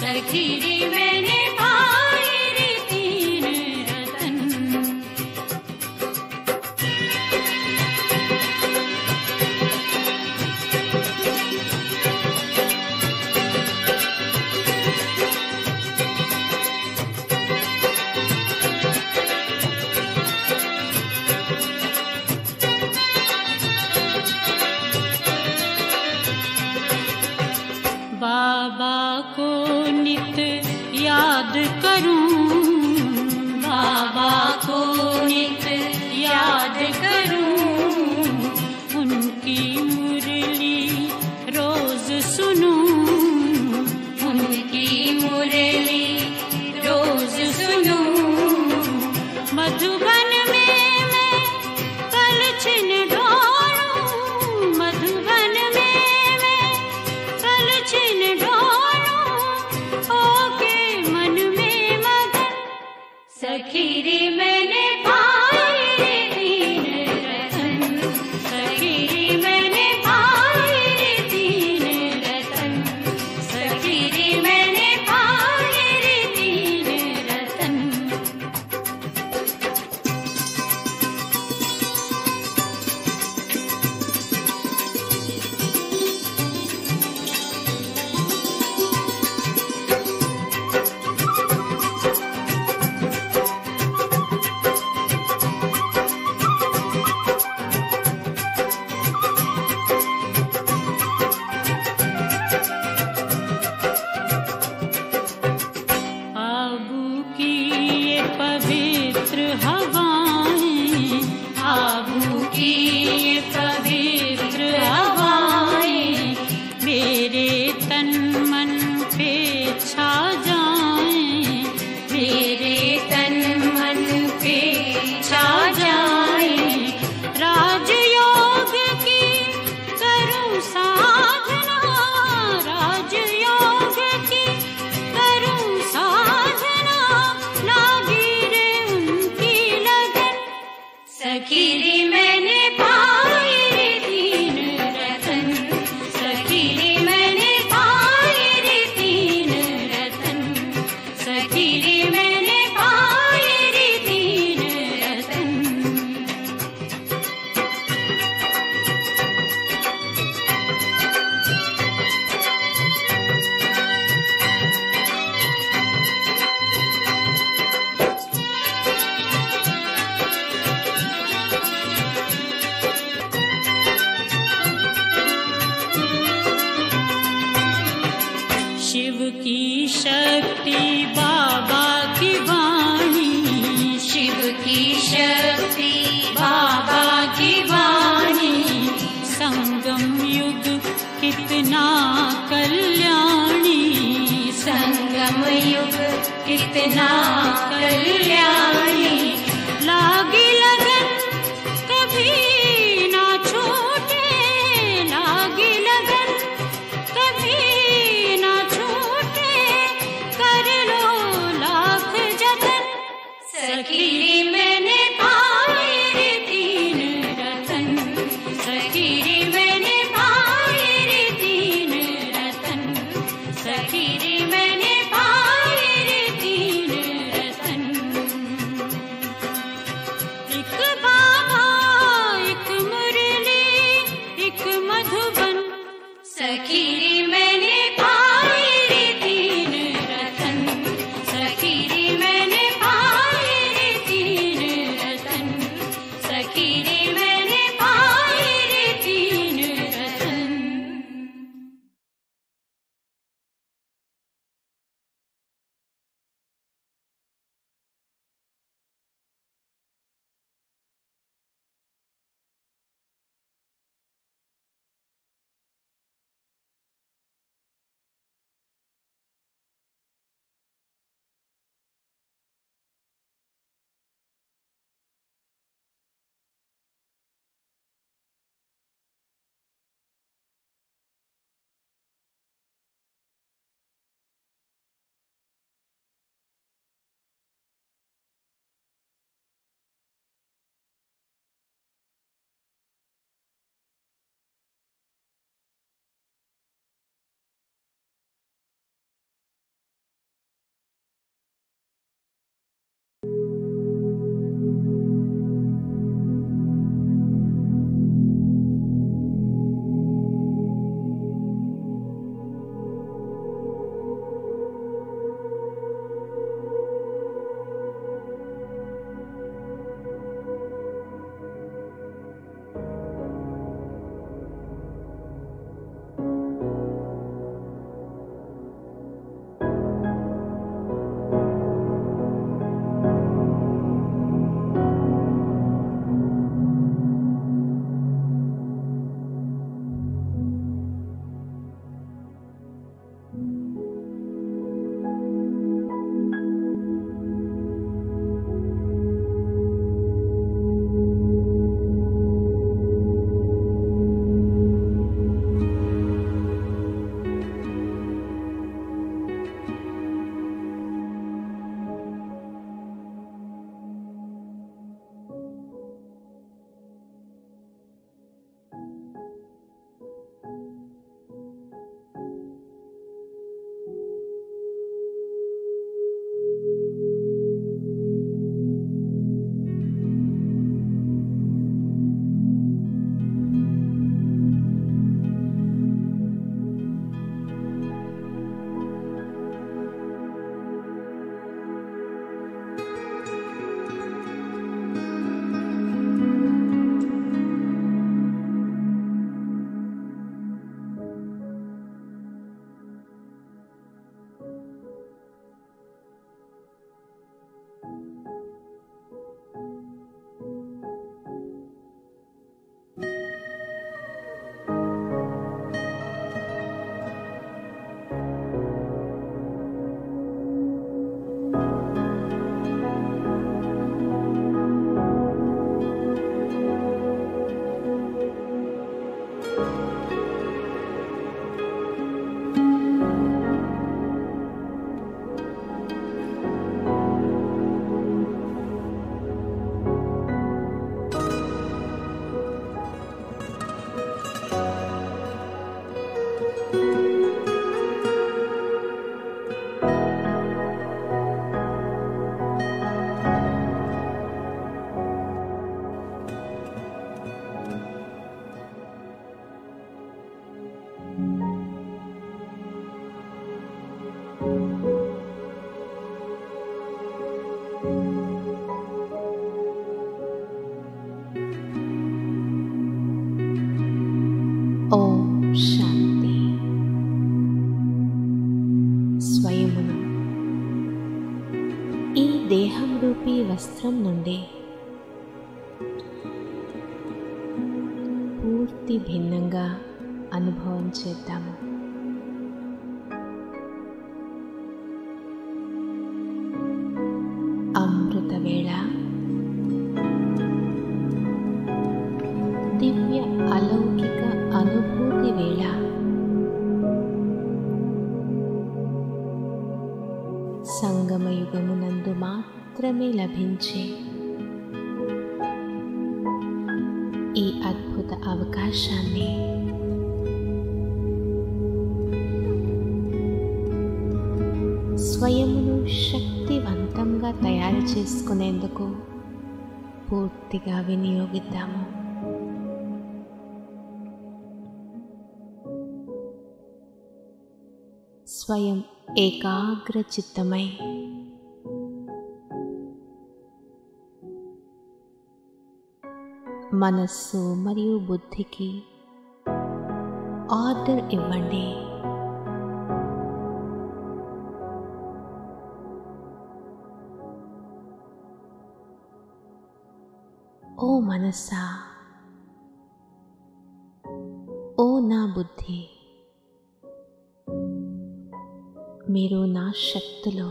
सखी रे मैंने पाए रे तीन रतन बाबा को नित याद करूं बाबा को नित याद करूं उनकी मुरली रोज सुनूं उनकी मुरली रोज सुनूं मधुबन में मैं कलछिन ढोलूं मधुबन में मैं कलछिन ढोलूं होके मन में मगन सखी रे मैंने पाए रे तीन रतन सखी रे मैंने पाए रे तीन रतन सखी रे मैंने पाए रे तीन रतन आबू की ये पवित्र हवाएं आबू की ये पवित्र हवाएं मेरे तन मन पे छा जाएं मेरे तन मन पे छा जाएं राजयोग की करूं साधना राजयोग की करूं साधना लागी रे उनकी लगन सखी रे मैंने पाए रे तीन रतन सखी रे मैंने पाए रे तीन रतन सखी रे मैंने पाए रे तीन रतन शिव की शक्ति बाबा की वाणी शिव की शक्ति बाबा की वाणी संगम युग कितना कल्याणी संगम युग कितना कल्याणी लागी लगन कभी ना छूटे लागी लगन कभी ना छूटे कर लो लाख जतन सखी रे मैंने पाए रे तीन रतन सखी रे मैंने पाए रे तीन रतन सखी रे मैंने पाए रे तीन रतन एक बाबा एक मुरली एक मधुबन सखी रे मैंने पाए रे तीन रतन सखी रे मैंने पाए रे तीन దేహం రూపీ వస్త్రం నుండి పూర్తి భిన్నంగా అనుభవం చేద్దాము అమృత వేళ దివ్య అలౌకిక అనుభూతి వేళ సంగమయుగమునందు మాత్రమే లభించే ఈ అద్భుత అవకాశాన్ని స్వయమును శక్తివంతంగా తయారు చేసుకునేందుకు పూర్తిగా వినియోగిద్దాము స్వయం ఏకాగ్ర చిత్తమై మనస్సు మరియు బుద్ధికి ఆర్డర్ ఇవ్వండి ఓ మనసా ఓ నా బుద్ధి మీరు నా శక్తిలో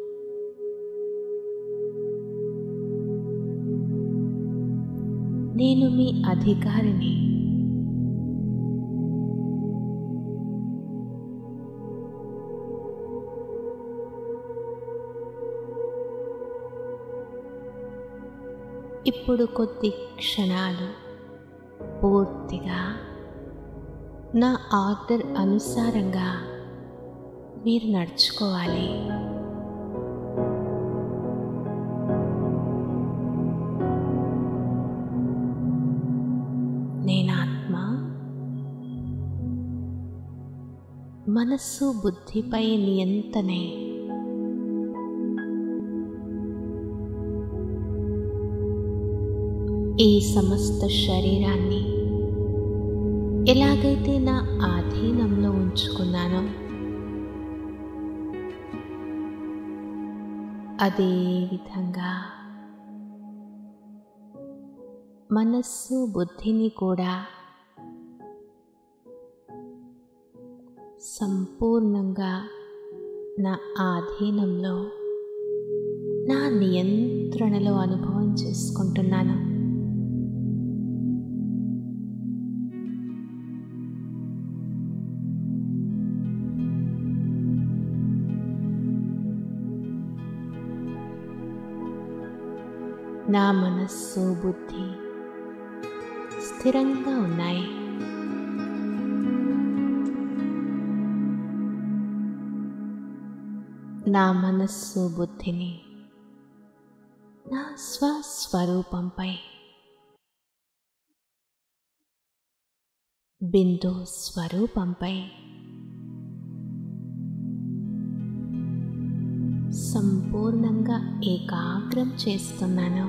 నేను మీ అధికారిని ఇప్పుడు కొద్ది క్షణాలు పూర్తిగా నా ఆర్డర్ అనుసారంగా మీరు నడుచుకోవాలి నేనాత్మ మనస్సు బుద్ధిపై నియంతనే ఈ సమస్త శరీరాన్ని ఎలాగైతే నా ఆధీనంలో ఉంచుకున్నానో అదే విధంగా మనస్సు బుద్ధిని కూడా సంపూర్ణంగా నా ఆధీనంలో నా నియంత్రణలో అనుభవం చేసుకుంటున్నాను నా మనస్సు బుద్ధి స్థిరంగా ఉన్నాయి నా మనస్సు బుద్ధిని నా స్వస్వరూపంపై బిందు స్వరూపంపై సంపూర్ణంగా ఏకాగ్రం చేస్తున్నాను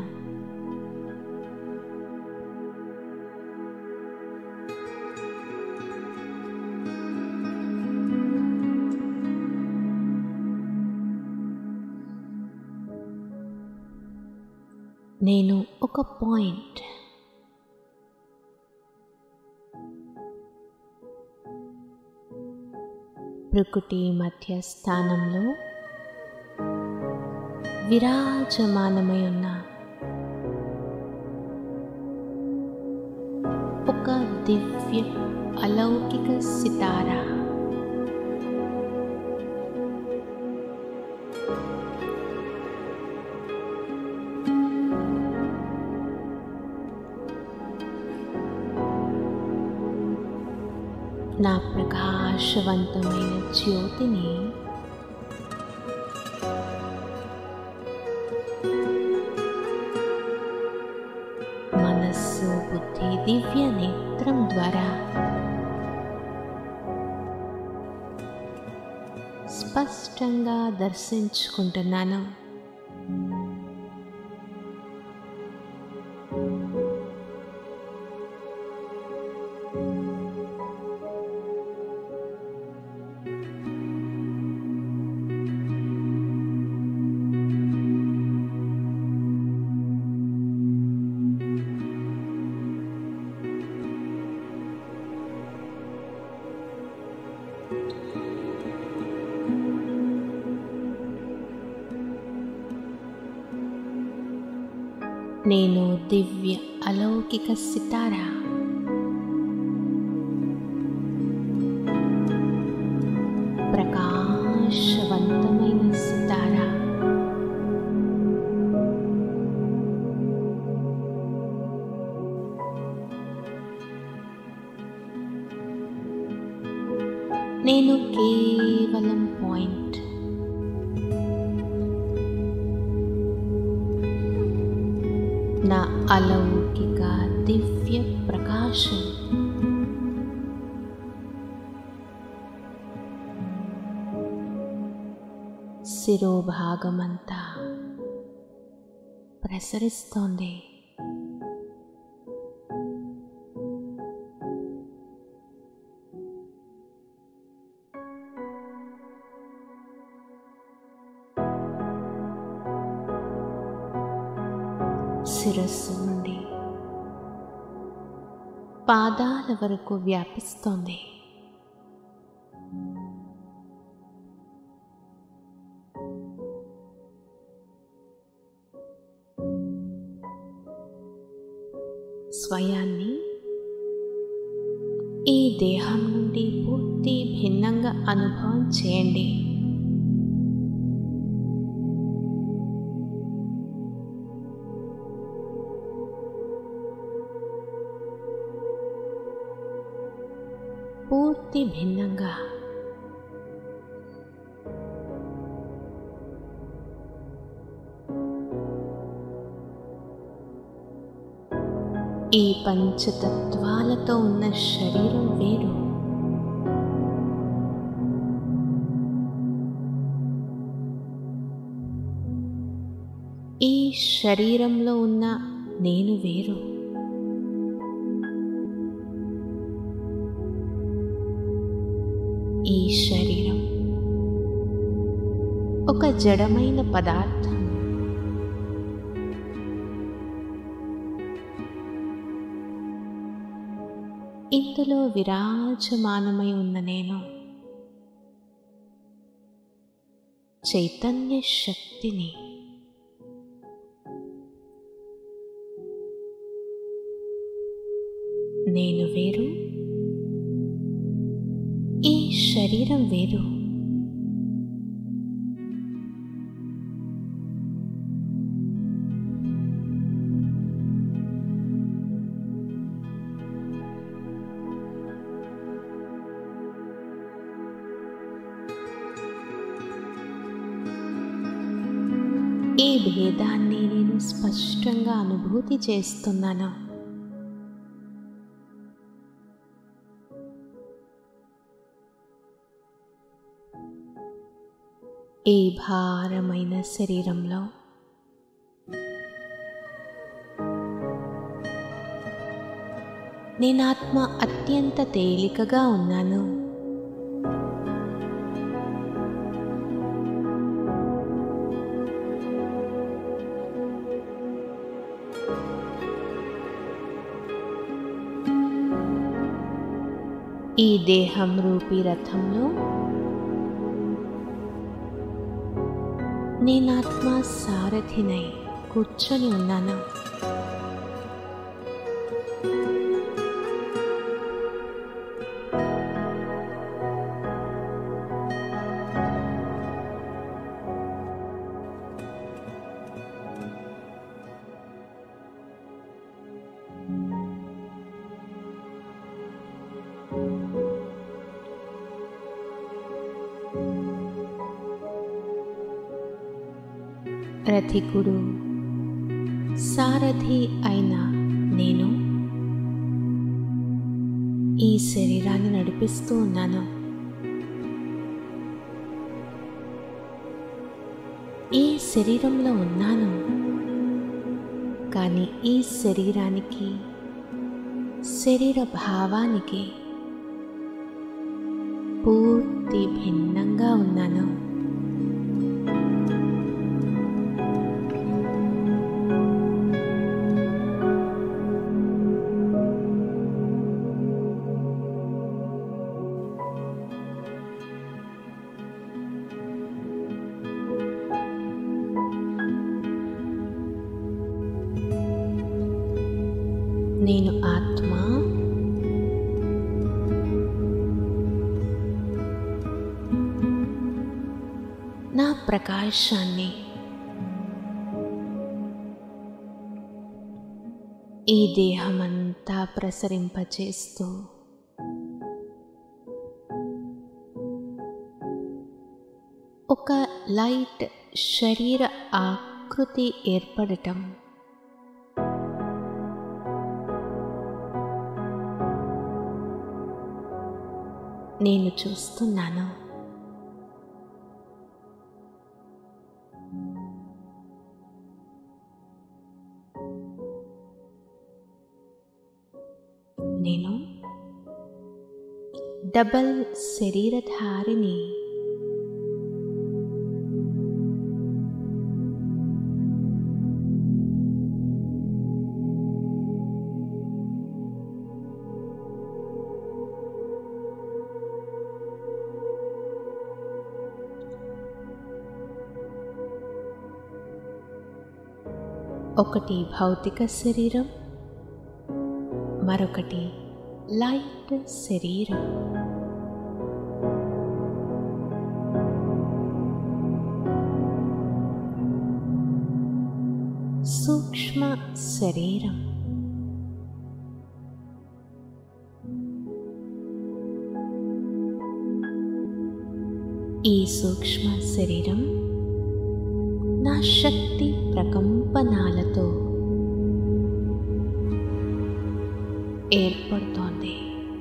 నేను ఒక పాయింట్ ప్రకృతి మధ్య స్థానంలో విరాజమానమై ఉన్న ఒక దివ్య అలౌకిక సితారా నా ప్రకాశవంతమైన జ్యోతిని మనస్సు బుద్ధి దివ్య నేత్రం ద్వారా స్పష్టంగా దర్శించుకుంటున్నాను నేను దివ్య అలౌకిక సితారా ప్రకాశవంతమైన సితారా నేను కేవలం పాయింట్ నా అలౌకిక దివ్య ప్రకాశం శిరోభాగమంతా ప్రసరిస్తోంది శిరస్సు నుండి పాదాల వరకు వ్యాపిస్తోంది స్వయాన్ని ఈ దేహం నుండి పూర్తి భిన్నంగా అనుభవం చేయండి పూర్తి భిన్నంగా ఈ పంచతత్వాలతో ఉన్న శరీరం వేరు ఈ శరీరంలో ఉన్న నేను వేరు ఈ శరీరం ఒక జడమైన పదార్థం ఇందులో విరాజమానమై ఉన్న నేను చైతన్య శక్తిని నేను వేరు ఈ శరీరం వేరు ఈ భేదాన్ని నేను స్పష్టంగా అనుభూతి చేస్తున్నాను ఈ భారమైన శరీరంలో నేనాత్మ అత్యంత తేలికగా ఉన్నాను ఈ దేహం రూపీ రథంలో నేనాత్మ సారథినై కూర్చొని ఉన్నాను రథికుడు సారథి అయిన నేను ఈ శరీరాన్ని నడిపిస్తూ ఉన్నాను ఈ శరీరంలో ఉన్నాను కానీ ఈ శరీరానికి శరీర భావానికి పూర్తి భిన్నంగా ఉన్నాను నేను ఆత్మ నా ప్రకాశాన్ని ఈ దేహమంతా ప్రసరింపచేస్తూ ఒక లైట్ శరీర ఆకృతి ఏర్పడటం నేను చూస్తున్నాను నేను డబల్ శరీరధారిని ఒకటి భౌతిక శరీరం మరొకటి లైట్ శరీరం సూక్ష్మ శరీరం ఈ సూక్ష్మ శరీరం నా శక్తి ప్రకంపనాలతో ఏర్పడుతోంది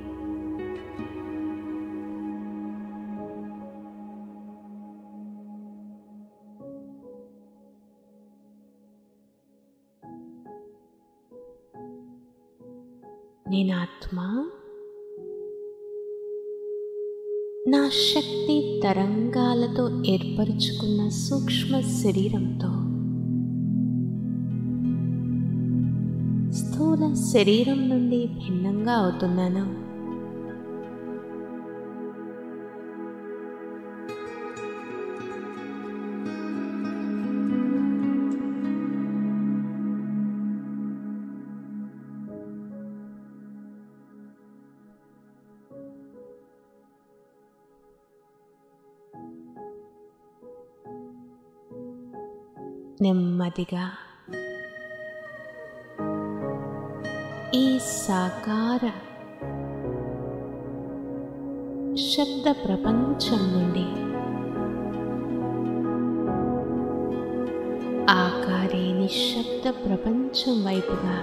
నేను ఆత్మ నా శక్తి తరంగాలతో ఏర్పరచుకున్న సూక్ష్మ శరీరంతో స్థూల శరీరం నుండి భిన్నంగా అవుతున్నాను నెమ్మదిగా ఈ సాకార శబ్ద ప్రపంచం నుండి ఆకారే నిశ్శబ్ద ప్రపంచం వైపుగా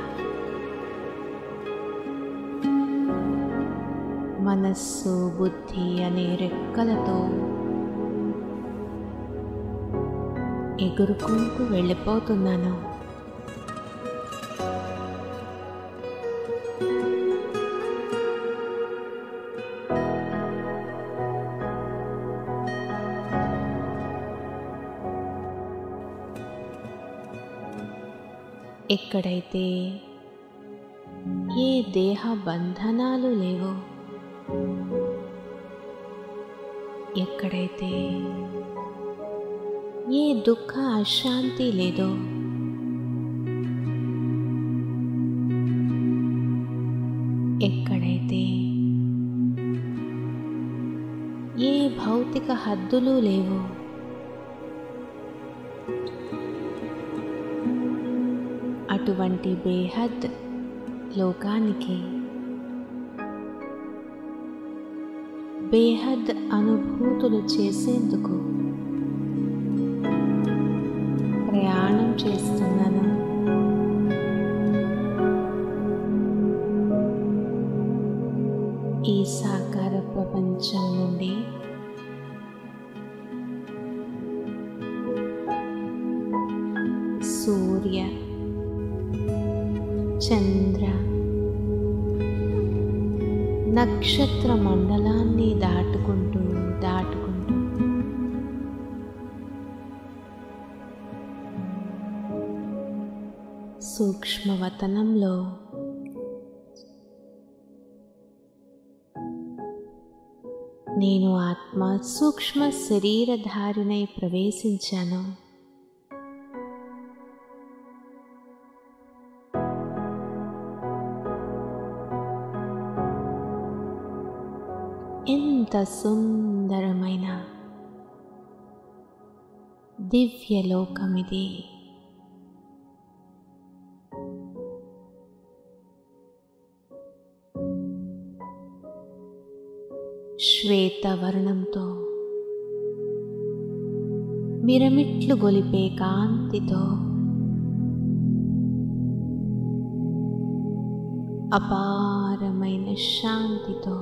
మనస్సు బుద్ధి అనే రెక్కలతో ఎగురుకుంటూ వెళ్ళిపోతున్నాను ఎక్కడైతే ఏ దేహ బంధనాలు లేవో ఎక్కడైతే ఏ దుఃఖ అశాంతి లేదో ఎక్కడైతే ఏ భౌతిక హద్దులు లేవో అటువంటి బేహద్ లోకానికి బేహద్ అనుభూతులు చేసేందుకు ప్రయాణం చేస్తున్నాను ఈ సాకార ప్రపంచం నుండి సూర్య చంద్ర నక్షత్ర మండలాన్ని దాటుకుంటూ దాటుకుంటూ సూక్ష్మవతనంలో నేను ఆత్మ సూక్ష్మ శరీరధారినై ప్రవేశించాను ఎంత సుందరమైన దివ్యలోకమిది శ్వేతవర్ణంతో మిరమిట్లు గొలిపే కాంతితో అపారమైన శాంతితో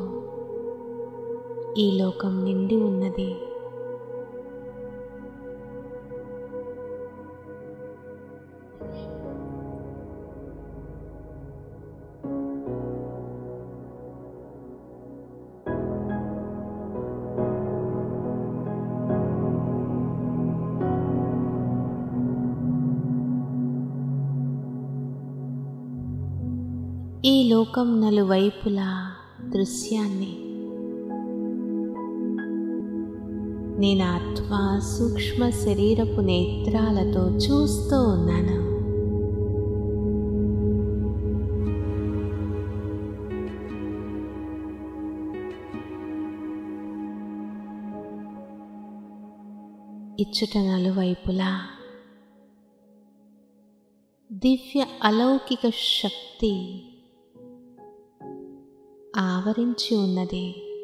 ఈ లోకం నిండి ఉన్నది ఈ లోకం నలువైపులా దృశ్యాన్ని నేను ఆత్మ సూక్ష్మ శరీరపు నేత్రాలతో చూస్తూ ఉన్నాను ఇచ్చుట నలువైపులా దివ్య అలౌకిక శక్తి ఆవరించి ఉన్నది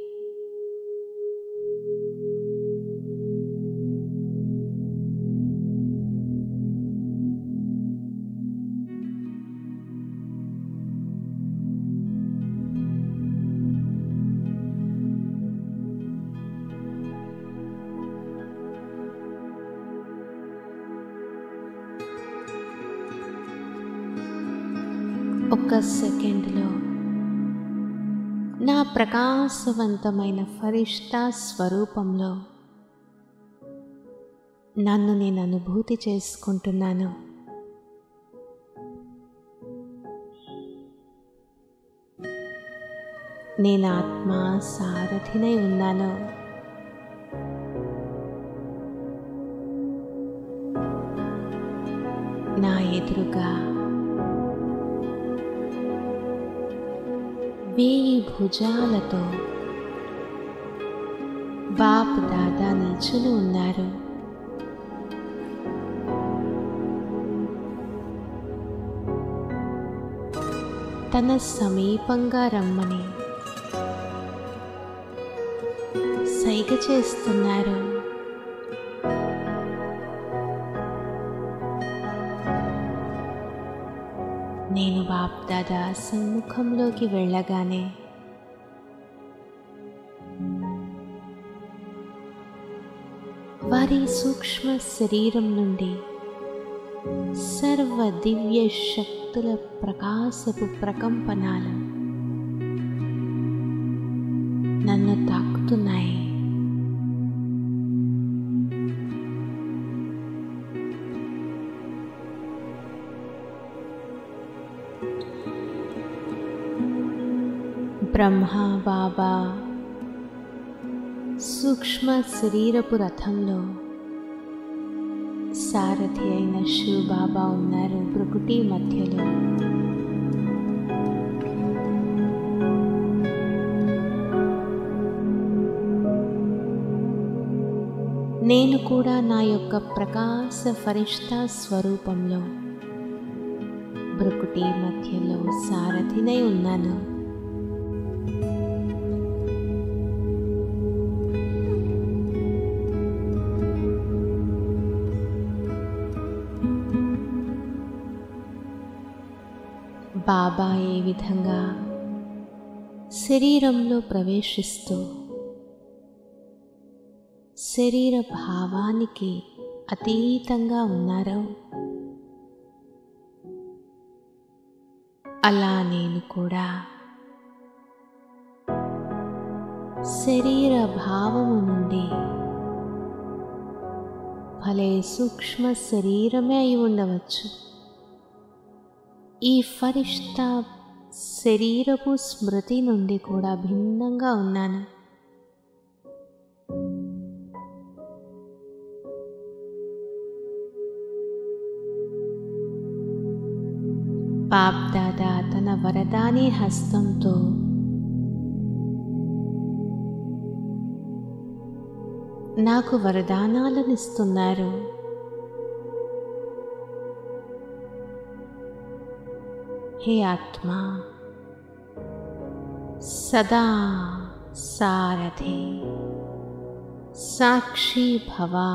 ఒక్క సెకండ్లో నా ప్రకాశవంతమైన ఫరిష్తా స్వరూపంలో నన్ను నేను అనుభూతి చేసుకుంటున్నాను నేను ఆత్మ సారథినై ఉన్నాను నా ఎదురుగా వేయి భుజాలతో బాప్ దాదా నిల్చుని ఉన్నారు తన సమీపంగా రమ్మని సైగ చేస్తున్నారు నేను బాప్ దాదా సమ్ముఖంలోకి వెళ్ళగానే వారి సూక్ష్మ శరీరం నుండి సర్వ దివ్య శక్తుల ప్రకాశపు ప్రకంపనాలు నన్ను తాకుతున్నాయి బ్రహ్మ బాబా సూక్ష్మ శరీరపు రథంలో సారథి అయిన శివ బాబా ఉన్నారు ప్రకృతి మధ్యలో నేను కూడా నా యొక్క ప్రకాశ ఫరిష్తా స్వరూపంలో బ్రుకుటి మధ్యలో సారథినై ఉన్నాను బాబా ఏ విధంగా శరీరంలో ప్రవేశిస్తూ శరీర భావానికి అతీతంగా ఉన్నారో అలా నేను కూడా శరీర భావము నుండి భలే సూక్ష్మ శరీరమే అయి ఉండవచ్చు ఈ ఫరిష్ట శరీరపు స్మృతి నుండి కూడా భిన్నంగా ఉన్నాను బాప్దాదా తన వరదాని హస్తంతో నాకు వరదానాలనిస్తున్నారు హే ఆత్మా సదా సారథి సాక్షి భవ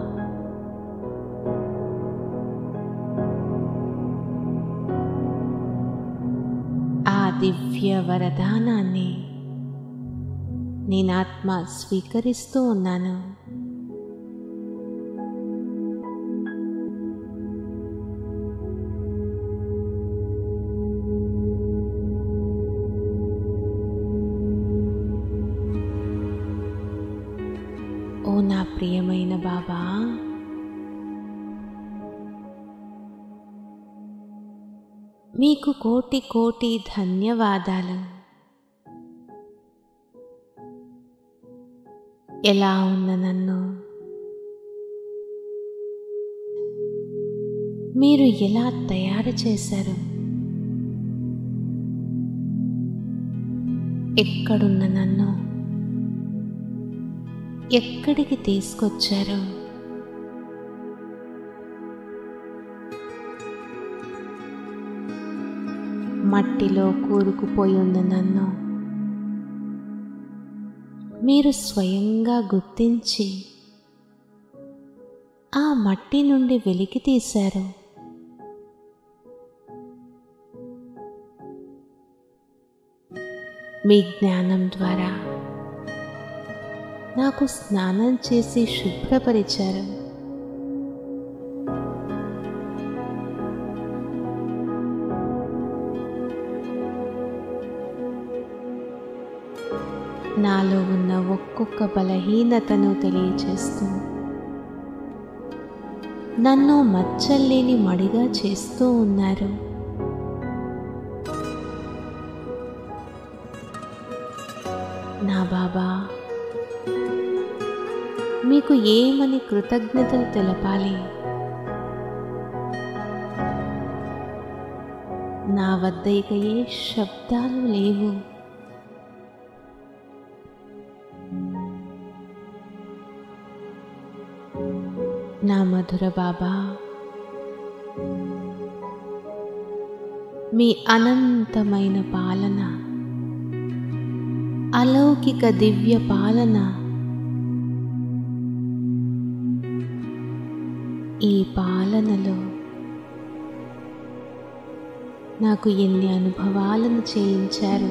ఆ దివ్య వరదానాన్ని నేను ఆత్మ స్వీకరిస్తూ ఉన్నాను ఓ నా ప్రియమైన బాబా మీకు కోటి కోటి ధన్యవాదాలు ఎలా ఉన్న నన్ను మీరు ఎలా తయారు చేశారు ఎక్కడున్న నన్ను ఎక్కడికి తీసుకొచ్చారు మట్టిలో కూరుకుపోయి ఉన్న నన్ను మీరు స్వయంగా గుర్తించి ఆ మట్టి నుండి వెలికి తీశారు మీ జ్ఞానం ద్వారా నాకు స్నానం చేసి శుభ్రపరిచారు నాలో ఉన్న ఒక్కొక్క బలహీనతను తెలియచేస్తూ నన్ను మచ్చల్లేని మడిగా చేస్తూ ఉన్నారు నా బాబా మీకు ఏమని కృతజ్ఞతలు తెలపాలి నా వద్ద ఇక ఏ శబ్దాలు లేవు నా మధుర బాబా మీ అనంతమైన పాలన అలౌకిక దివ్య పాలన ఈ పాలనలో నాకు ఎన్ని అనుభవాలను చేయించారు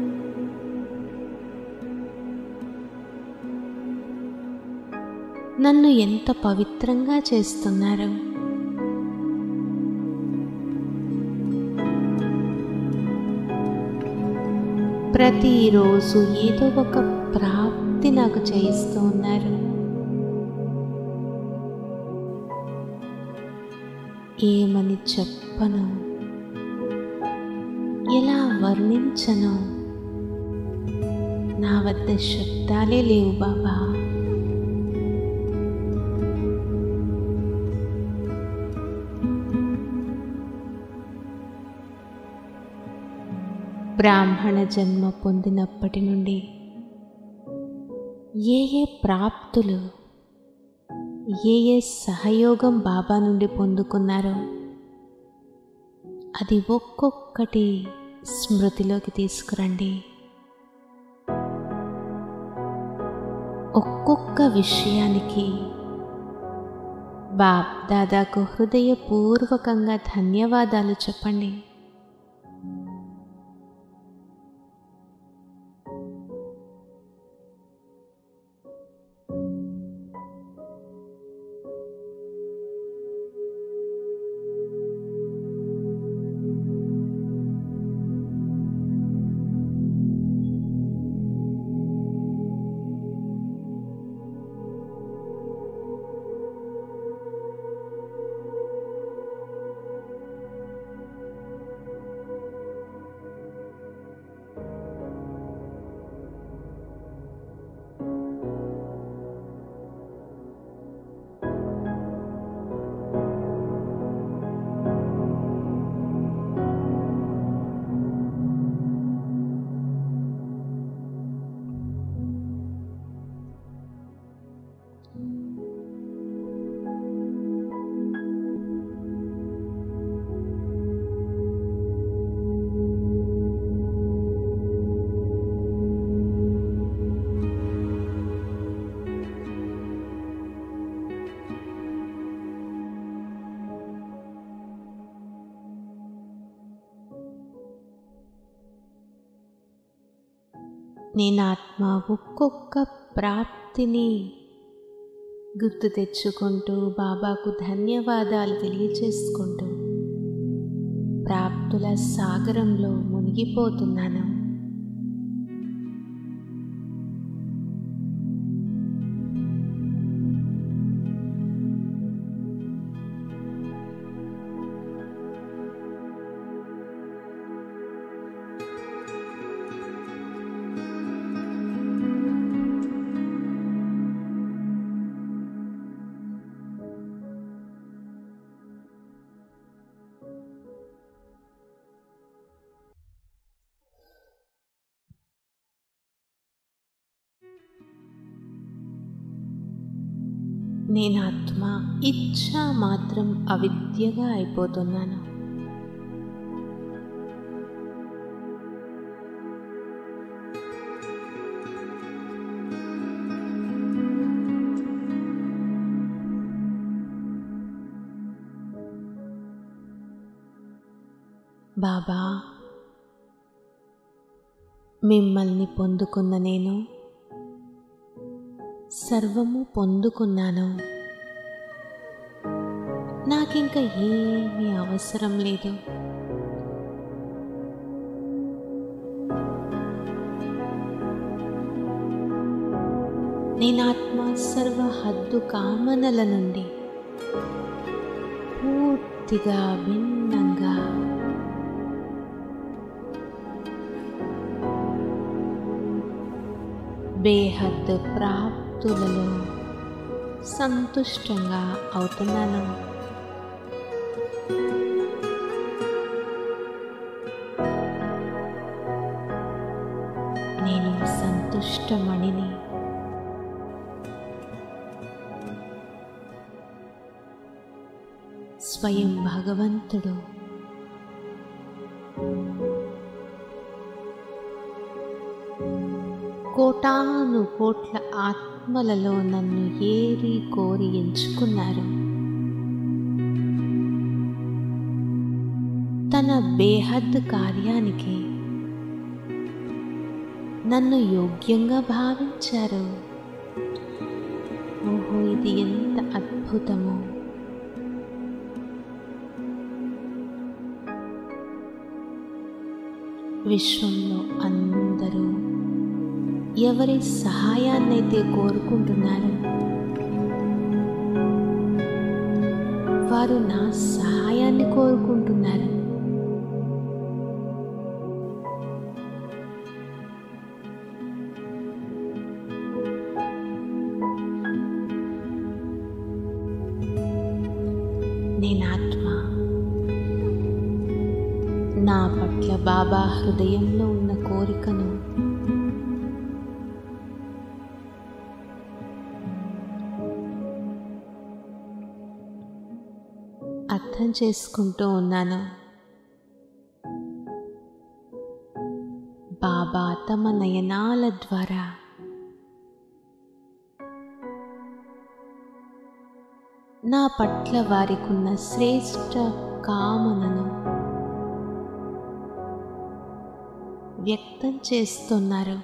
నన్ను ఎంత పవిత్రంగా చేస్తున్నారు ప్రతిరోజు ఏదో ఒక ప్రాప్తి నాకు చేయిస్తూ ఉన్నారు ఏమని చెప్పను ఎలా వర్ణించను నా వద్ద శబ్దాలే లేవు బాబా బ్రాహ్మణ జన్మ పొందినప్పటి నుండి ఏ ఏ ప్రాప్తులు ఏ ఏ సహయోగం బాబా నుండి పొందుకున్నారో అది ఒక్కొక్కటి స్మృతిలోకి తీసుకురండి ఒక్కొక్క విషయానికి బాబ్ దాదాకు హృదయపూర్వకంగా ధన్యవాదాలు చెప్పండి నేను ఆత్మ ఒక్కొక్క ప్రాప్తిని గుర్తు తెచ్చుకుంటూ బాబాకు ధన్యవాదాలు తెలియచేసుకుంటూ ప్రాప్తుల సాగరంలో మునిగిపోతున్నాను నేను ఆత్మ ఇచ్ఛ మాత్రం అవిద్యగా అయిపోతున్నాను బాబా మిమ్మల్ని పొందుకున్న నేను సర్వము పొందుకున్నాను నాకింక ఏమీ అవసరం లేదు నేను ఆత్మ సర్వ హద్దు కామనల నుండి పూర్తిగా భిన్నంగా బేహద్ ప్రాప్తులలో సంతుష్టంగా అవుతున్నాను నేను సంతుష్టమణిని స్వయం భగవంతుడు కోటాను కోట్ల ఆత్మలలో నన్ను ఏరి కోరి ఎంచుకున్నారు తన బేహద్ కార్యానికి నన్ను యోగ్యంగా భావించారు ఓహో ఇది ఎంత అద్భుతమో విశ్వంలో అందరూ ఎవరి సహాయాన్నైతే కోరుకుంటున్నారో వారు నా సహాయాన్ని కోరుకుంటున్నారు నేను ఆత్మ నా పట్ల బాబా హృదయంలో ఉన్న కోరికను అర్థం చేసుకుంటూ ఉన్నాను బాబా తమ నయనాల ద్వారా నా పట్ల వారికున్న శ్రేష్ట కామనను వ్యక్తం చేస్తున్నారు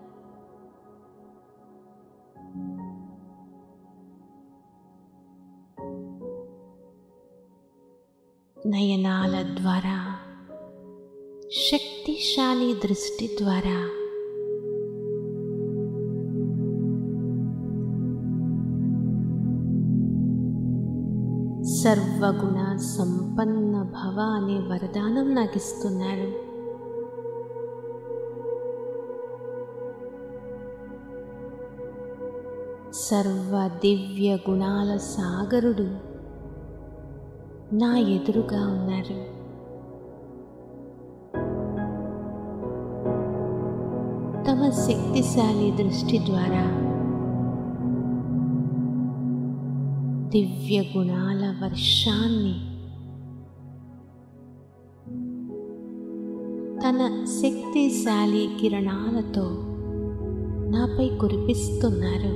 నయనాల ద్వారా శక్తిశాలి దృష్టి ద్వారా సర్వగుణ సంపన్న భవ అనే వరదానం నాకు ఇస్తున్నారు సర్వ దివ్య గుణాల సాగరుడు నా ఎదురుగా ఉన్నారు తమ శక్తిశాలి దృష్టి ద్వారా దివ్య గుణాల వర్షాన్ని తన శక్తిశాలి కిరణాలతో నాపై కురిపిస్తున్నారు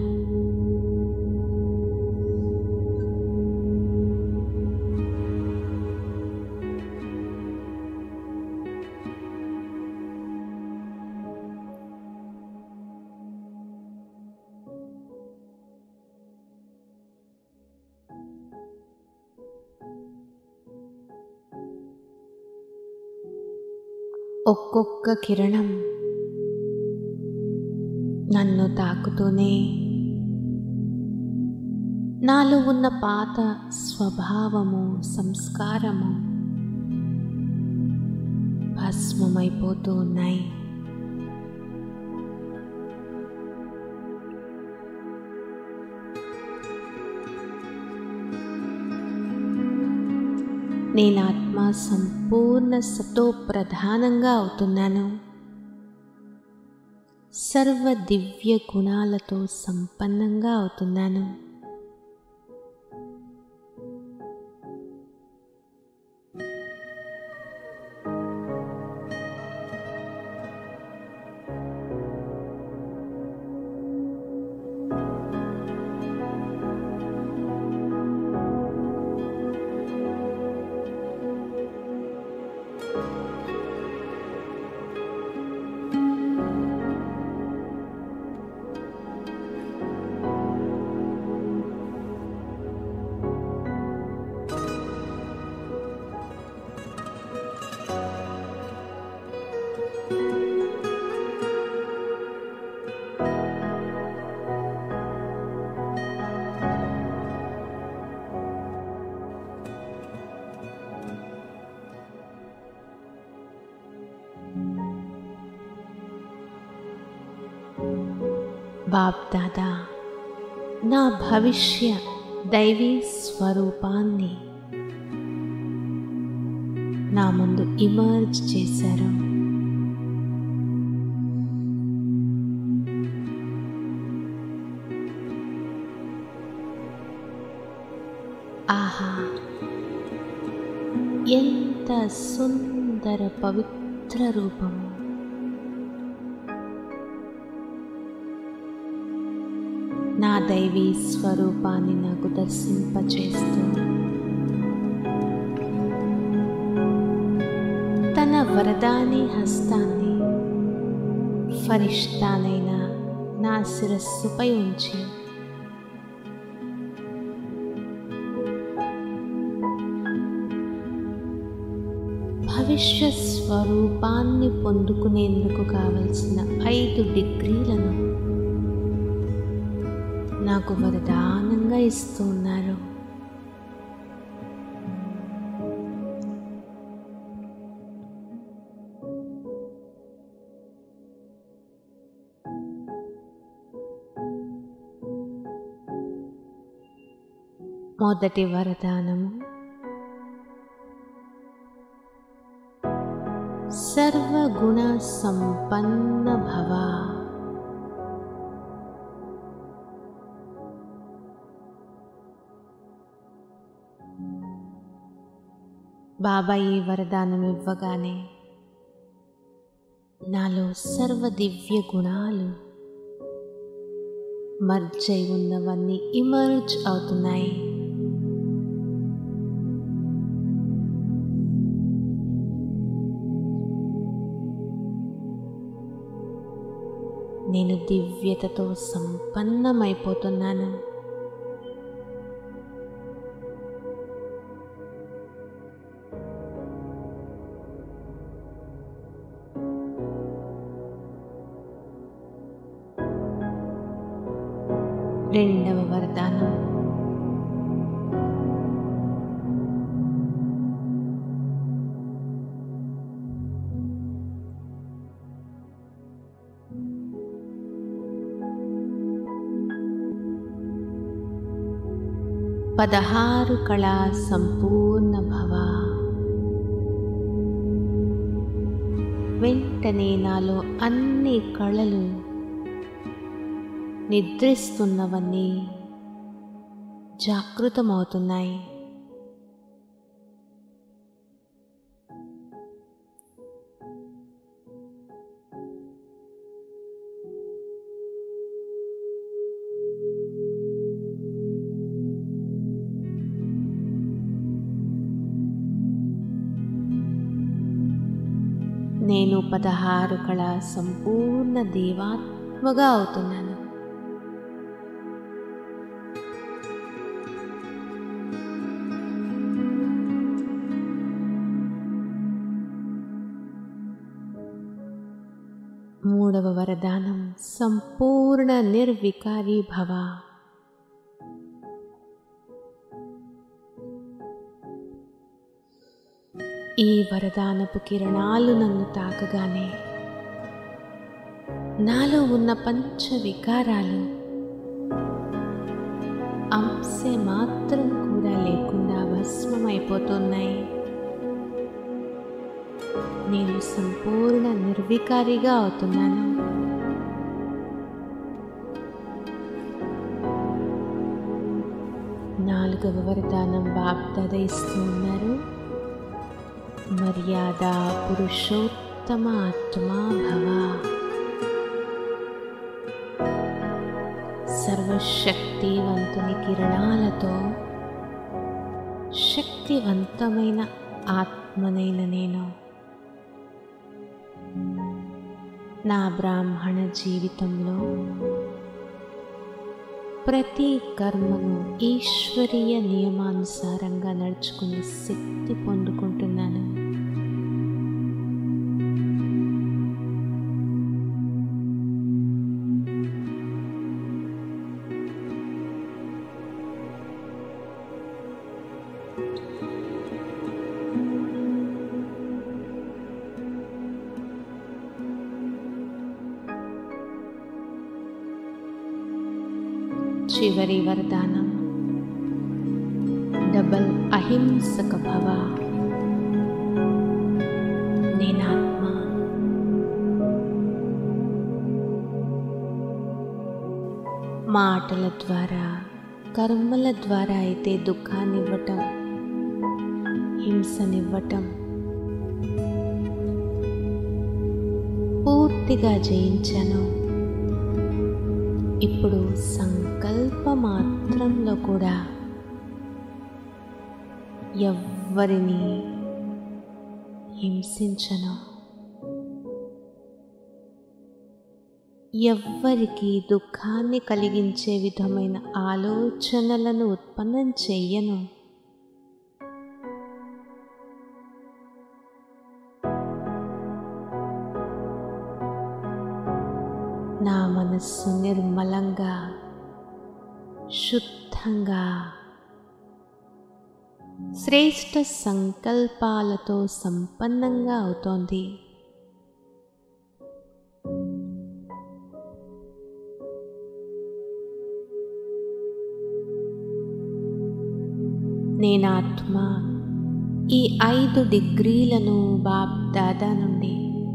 ఒక్కొక్క కిరణం నన్ను తాకుతూనే నాలో ఉన్న పాత స్వభావము సంస్కారము భస్మమైపోతూ ఉన్నాయి నేను ఆత్మ సంపూర్ణ సతో ప్రధానంగా అవుతున్నాను సర్వ దివ్య గుణాలతో సంపన్నంగా అవుతున్నాను బాప్ దాదా నా భవిష్య దైవీ స్వరూపాన్ని నా ముందు ఇమర్జ్ చేశారు ఆహా ఎంత సుందర పవిత్ర రూపము నా దైవీ స్వరూపాన్ని నాకు దర్శింపచేస్తూ తన వరదాని హస్తాన్ని ఫరిష్టానైన నా శిరస్సుపై ఉంచి భవిష్య స్వరూపాన్ని పొందుకునేందుకు కావలసిన ఐదు డిగ్రీలను నాకు వరదానంగా ఇస్తూ ఉన్నారు మొదటి వరదానము సర్వగుణ సంపన్న భవ బాబా ఈ వరదానం ఇవ్వగానే నాలో సర్వ దివ్య గుణాలు మర్జ్ అయి ఉన్నవన్నీ ఇమర్జ్ అవుతున్నాయి నేను దివ్యతతో సంపన్నమైపోతున్నాను రెండవ వరదానం పదహారు కళా సంపూర్ణ భవ వెంటనే నాలో అన్ని కళలు నిద్రిస్తున్నవన్నీ జాగృతమవుతున్నాయి నేను పదహారు కళ సంపూర్ణ దేవాత్మగా అవుతున్నాను మూడవ వరదానం సంపూర్ణ నిర్వికారి భవ ఈ వరదానపు కిరణాలు నన్ను తాకగానే నాలో ఉన్న పంచ వికారాలు అంశే మాత్రం కూడా లేకుండా భస్మమైపోతున్నాయి నేను సంపూర్ణ నిర్వికారిగా అవుతున్నాను నాలుగవ వరదానం బాప్దాద ఇస్తూ ఉన్నారు మర్యాద పురుషోత్తమ ఆత్మా భవ సర్వశక్తివంతుని కిరణాలతో శక్తివంతమైన ఆత్మనైన నేను నా బ్రాహ్మణ జీవితంలో ప్రతి కర్మను ఈశ్వరీయ నియమానుసారంగా నడుచుకునే శక్తి పొందుకుంటున్నాను చివరి వరదానం డబల్ అహింసక భవ నేనాత్మ మాటల ద్వారా కర్మల ద్వారా అయితే దుఃఖాన్నివ్వటం హింసనివ్వటం పూర్తిగా జయించాను ఇప్పుడు సంకల్ప మాత్రంలో కూడా ఎవ్వరిని హింసించను ఎవ్వరికి దుఃఖాన్ని కలిగించే విధమైన ఆలోచనలను ఉత్పన్నం చెయ్యను నా మనస్సు నిర్మలంగా శుద్ధంగా శ్రేష్ట సంకల్పాలతో సంపన్నంగా అవుతోంది నేనాత్మ ఈ ఐదు డిగ్రీలను బాబ్ దాదా నుండి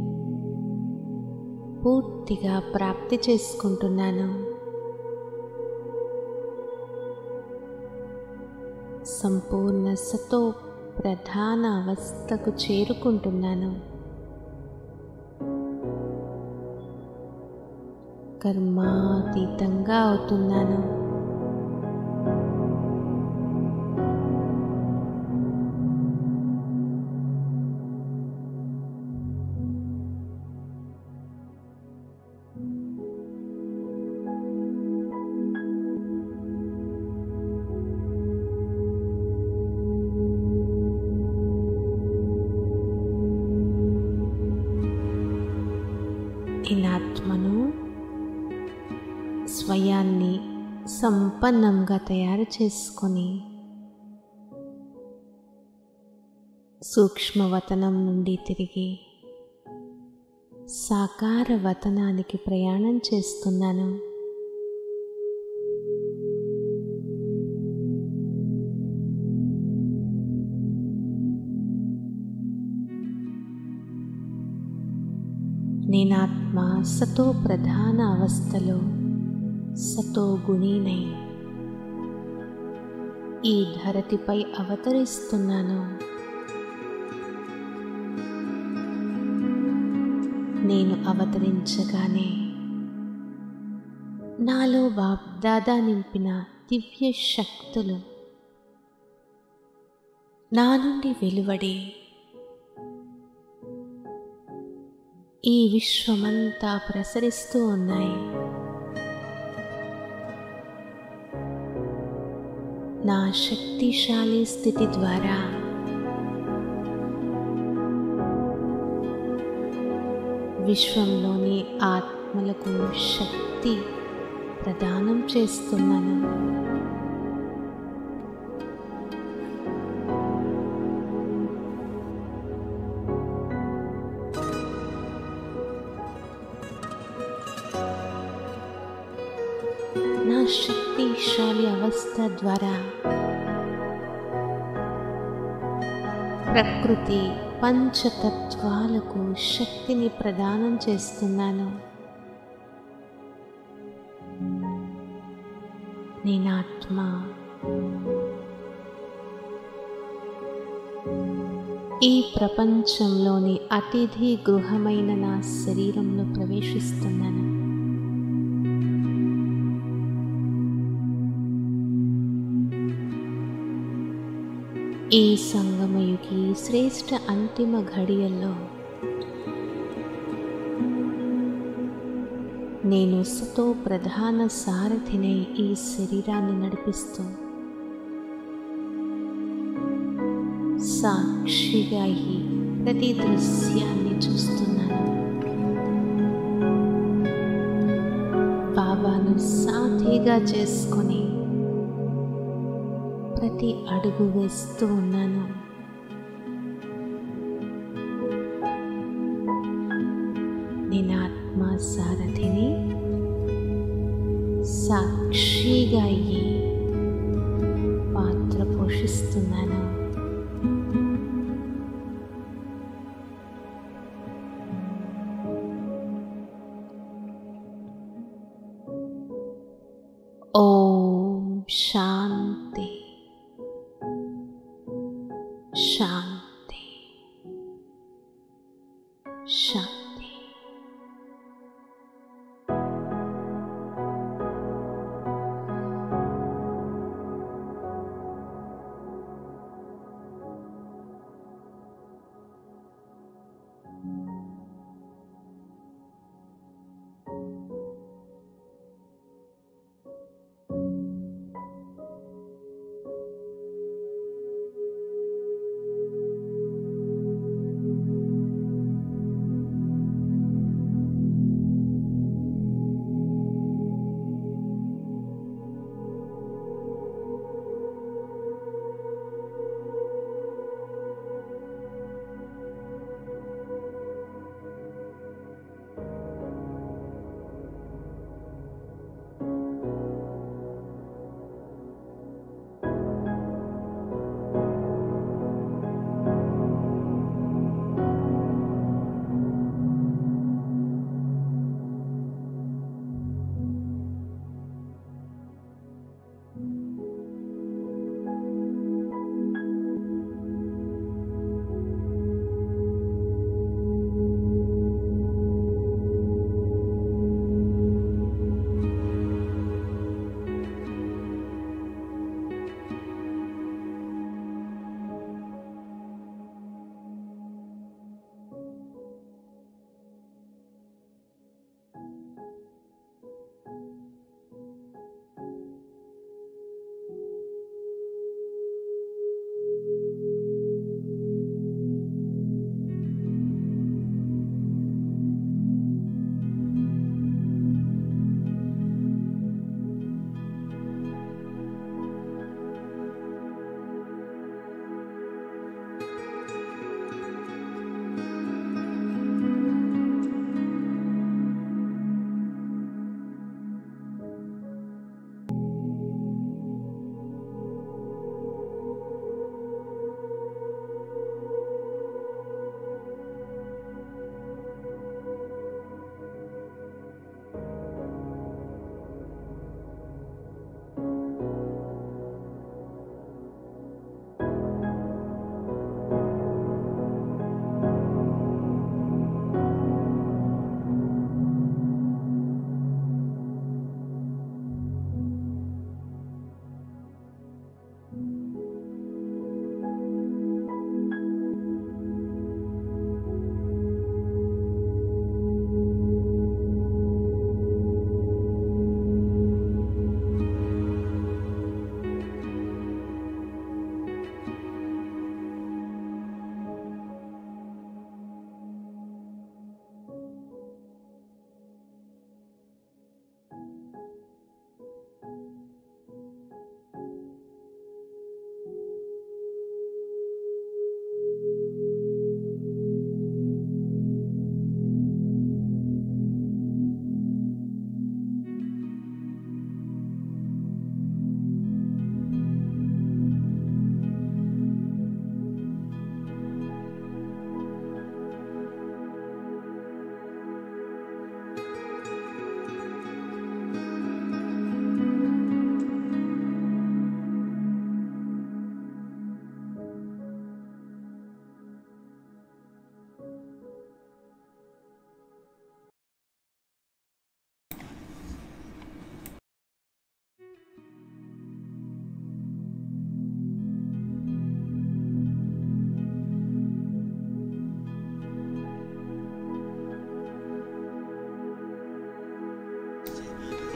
పూర్తిగా ప్రాప్తి చేసుకుంటున్నాను సంపూర్ణ సతో ప్రధాన అవస్థకు చేరుకుంటున్నాను కర్మాతీతంగా అవుతున్నాను ఈనాత్మను స్వయాన్ని సంపన్నంగా తయారు చేసుకొని సూక్ష్మవతనం నుండి తిరిగి సాకార వతనానికి ప్రయాణం చేస్తున్నాను నేనాత్మ సతో ప్రధాన అవస్థలో సతో గుణీనై ఈ ధరతిపై అవతరిస్తున్నాను నేను అవతరించగానే నాలో బాబ్దాదా నింపిన దివ్య శక్తులు నా నుండి వెలువడి ఈ విశ్వమంతా ప్రసరిస్తూ ఉన్నాయి నా శక్తిశాలి స్థితి ద్వారా విశ్వంలోని ఆత్మలకు శక్తి ప్రదానం చేస్తున్నాను నా శక్తిశాలి అవస్థ ద్వారా ప్రకృతి పంచతత్వాలకు శక్తిని ప్రదానం చేస్తున్నాను నేనాత్మ ఈ ప్రపంచంలోని అతిథి గృహమైన నా శరీరంలో ప్రవేశిస్తున్నాను ఈ సంగమయుగి శ్రేష్ఠ అంతిమ ఘడియల్లో నేను సతో ప్రధాన సారథినై ఈ శరీరాన్ని నడిపిస్తూ సాక్షిగా ఈ ప్రతి దృశ్యాన్ని చూస్తున్నాను బాబాను సాథీగా చేసుకొని ప్రతి అడుగు వేస్తూ ఉన్నాను నేను ఆత్మ సారథిని సాక్షిగా అయ్యి పాత్ర పోషిస్తున్నాను ఓం శాంతి శాంతి శాంతి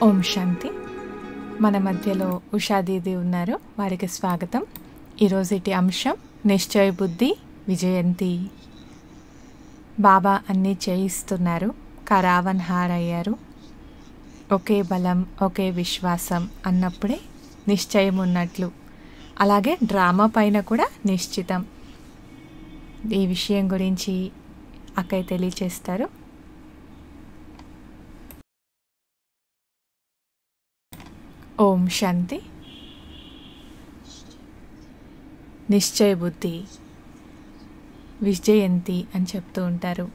ఓం శాంతి మన మధ్యలో ఉషాదీది ఉన్నారు వారికి స్వాగతం ఈరోజుటి అంశం నిశ్చయ బుద్ధి విజయంతి బాబా అన్నీ చేయిస్తున్నారు కరావన్ హార్ అయ్యారు ఒకే బలం ఒకే విశ్వాసం అన్నప్పుడే నిశ్చయం ఉన్నట్లు అలాగే డ్రామా పైన కూడా నిశ్చితం ఈ విషయం గురించి అక్కయ్య తెలియచేస్తారు ఓం శాంతి నిశ్చయ బుద్ధి విజయంతి అని చెప్తూ ఉంటారు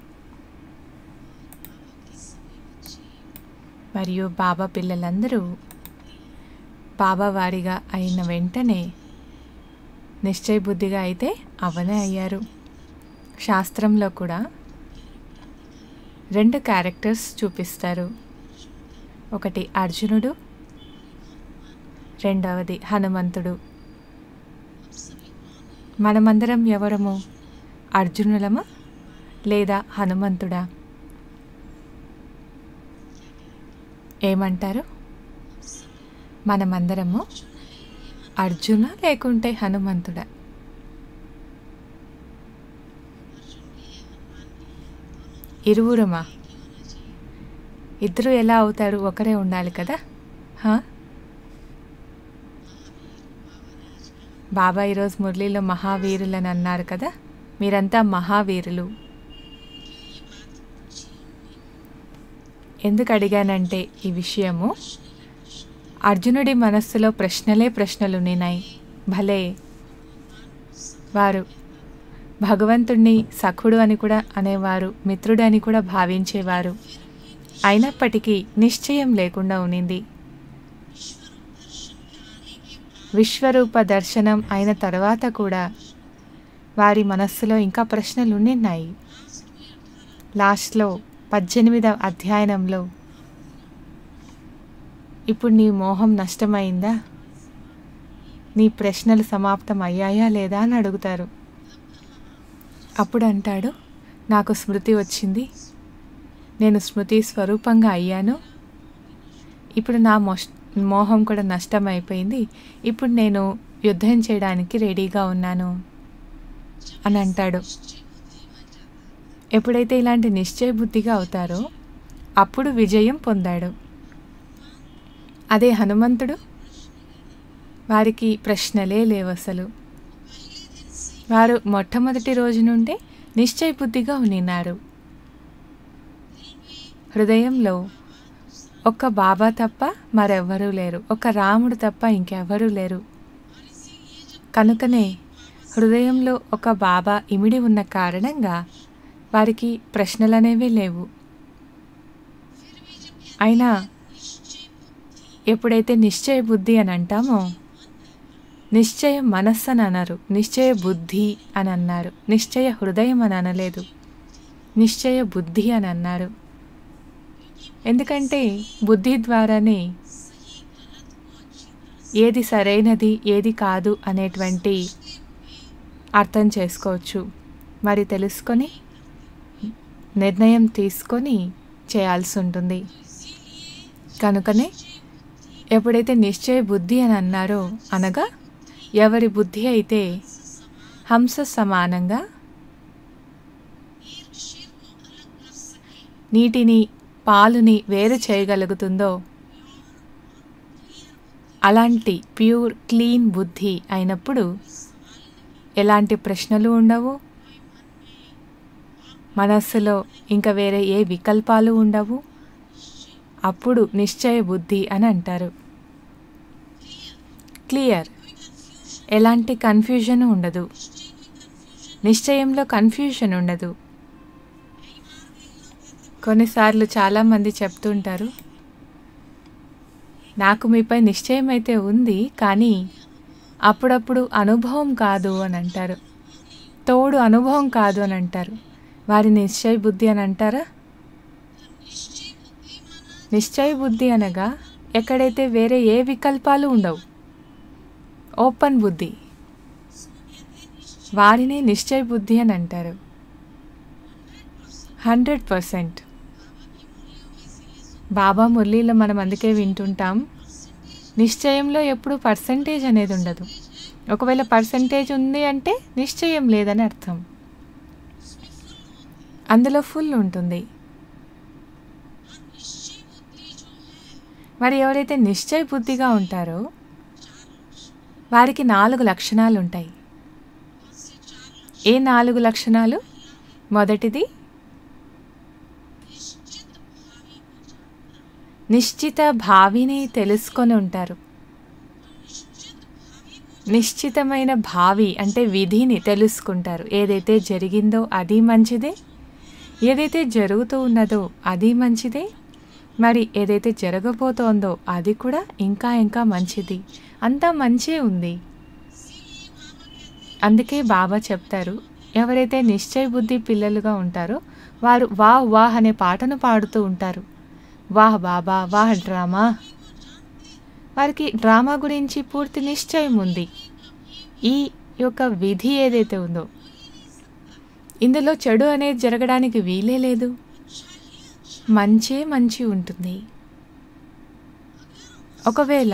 మరియు బాబా పిల్లలందరూ బాబా వారిగా అయిన వెంటనే నిశ్చయ బుద్ధిగా అయితే అవనే అయ్యారు శాస్త్రంలో కూడా రెండు క్యారెక్టర్స్ చూపిస్తారు ఒకటి అర్జునుడు రెండవది హనుమంతుడు మనమందరం ఎవరము అర్జునులమా లేదా హనుమంతుడా ఏమంటారు మనమందరము అర్జున లేకుంటే హనుమంతుడా ఇరువురమా ఇద్దరు ఎలా అవుతారు ఒకరే ఉండాలి కదా హా? బాబా ఈరోజు మురళీలో మహావీరులని అన్నారు కదా మీరంతా మహావీరులు ఎందుకు అడిగానంటే ఈ విషయము అర్జునుడి మనస్సులో ప్రశ్నలే ప్రశ్నలు ఉన్నాయి భలే వారు భగవంతుణ్ణి సఖుడు అని కూడా అనేవారు మిత్రుడు అని కూడా భావించేవారు అయినప్పటికీ నిశ్చయం లేకుండా ఉనింది విశ్వరూప దర్శనం అయిన తర్వాత కూడా వారి మనస్సులో ఇంకా ప్రశ్నలు ఉండిన్నాయి లాస్ట్లో పద్దెనిమిదవ అధ్యయనంలో ఇప్పుడు నీ మోహం నష్టమైందా నీ ప్రశ్నలు సమాప్తం అయ్యాయా లేదా అని అడుగుతారు అప్పుడు అంటాడు నాకు స్మృతి వచ్చింది నేను స్మృతి స్వరూపంగా అయ్యాను ఇప్పుడు నా మోష్ మోహం కూడా నష్టమైపోయింది ఇప్పుడు నేను యుద్ధం చేయడానికి రెడీగా ఉన్నాను అని అంటాడు ఎప్పుడైతే ఇలాంటి నిశ్చయ బుద్ధిగా అవుతారో అప్పుడు విజయం పొందాడు అదే హనుమంతుడు వారికి ప్రశ్నలే లేవు అసలు వారు మొట్టమొదటి రోజు నుండే నిశ్చయ బుద్ధిగా ఉన్నారు హృదయంలో ఒక్క బాబా తప్ప మరెవ్వరూ లేరు ఒక రాముడు తప్ప ఇంకెవ్వరూ లేరు కనుకనే హృదయంలో ఒక బాబా ఇమిడి ఉన్న కారణంగా వారికి ప్రశ్నలనేవి లేవు అయినా ఎప్పుడైతే నిశ్చయ బుద్ధి అని అంటామో నిశ్చయ మనస్సు అని అన్నారు నిశ్చయ బుద్ధి అని అన్నారు నిశ్చయ హృదయం అని అనలేదు నిశ్చయ బుద్ధి అని అన్నారు ఎందుకంటే బుద్ధి ద్వారానే ఏది సరైనది ఏది కాదు అనేటువంటి అర్థం చేసుకోవచ్చు మరి తెలుసుకొని నిర్ణయం తీసుకొని చేయాల్సి ఉంటుంది కనుకనే ఎప్పుడైతే నిశ్చయ బుద్ధి అని అన్నారో అనగా ఎవరి బుద్ధి అయితే హంస సమానంగా నీటిని పాలుని వేరు చేయగలుగుతుందో అలాంటి ప్యూర్ క్లీన్ బుద్ధి అయినప్పుడు ఎలాంటి ప్రశ్నలు ఉండవు మనస్సులో ఇంకా వేరే ఏ వికల్పాలు ఉండవు అప్పుడు నిశ్చయ బుద్ధి అని అంటారు క్లియర్ ఎలాంటి కన్ఫ్యూజన్ ఉండదు నిశ్చయంలో కన్ఫ్యూజన్ ఉండదు కొన్నిసార్లు చాలామంది చెప్తుంటారు నాకు మీపై నిశ్చయం అయితే ఉంది కానీ అప్పుడప్పుడు అనుభవం కాదు అని అంటారు తోడు అనుభవం కాదు అని అంటారు వారి నిశ్చయ బుద్ధి అని అంటారా నిశ్చయ బుద్ధి అనగా ఎక్కడైతే వేరే ఏ వికల్పాలు ఉండవు ఓపెన్ బుద్ధి వారిని నిశ్చయ బుద్ధి అని అంటారు హండ్రెడ్ పర్సెంట్ బాబా మురళీలో మనం అందుకే వింటుంటాం నిశ్చయంలో ఎప్పుడు పర్సంటేజ్ అనేది ఉండదు ఒకవేళ పర్సంటేజ్ ఉంది అంటే నిశ్చయం లేదని అర్థం అందులో ఫుల్ ఉంటుంది మరి ఎవరైతే నిశ్చయ బుద్ధిగా ఉంటారో వారికి నాలుగు లక్షణాలు ఉంటాయి ఏ నాలుగు లక్షణాలు మొదటిది నిశ్చిత భావిని తెలుసుకొని ఉంటారు నిశ్చితమైన భావి అంటే విధిని తెలుసుకుంటారు ఏదైతే జరిగిందో అది మంచిదే ఏదైతే జరుగుతూ ఉన్నదో అది మంచిదే మరి ఏదైతే జరగబోతోందో అది కూడా ఇంకా ఇంకా మంచిది అంతా మంచే ఉంది అందుకే బాబా చెప్తారు ఎవరైతే నిశ్చయ బుద్ధి పిల్లలుగా ఉంటారో వారు వాహ్ వాహ్ అనే పాటను పాడుతూ ఉంటారు వాహ్ బాబా వాహ్ డ్రామా వారికి డ్రామా గురించి పూర్తి నిశ్చయం ఉంది ఈ యొక్క విధి ఏదైతే ఉందో ఇందులో చెడు అనేది జరగడానికి వీలే లేదు మంచే మంచి ఉంటుంది ఒకవేళ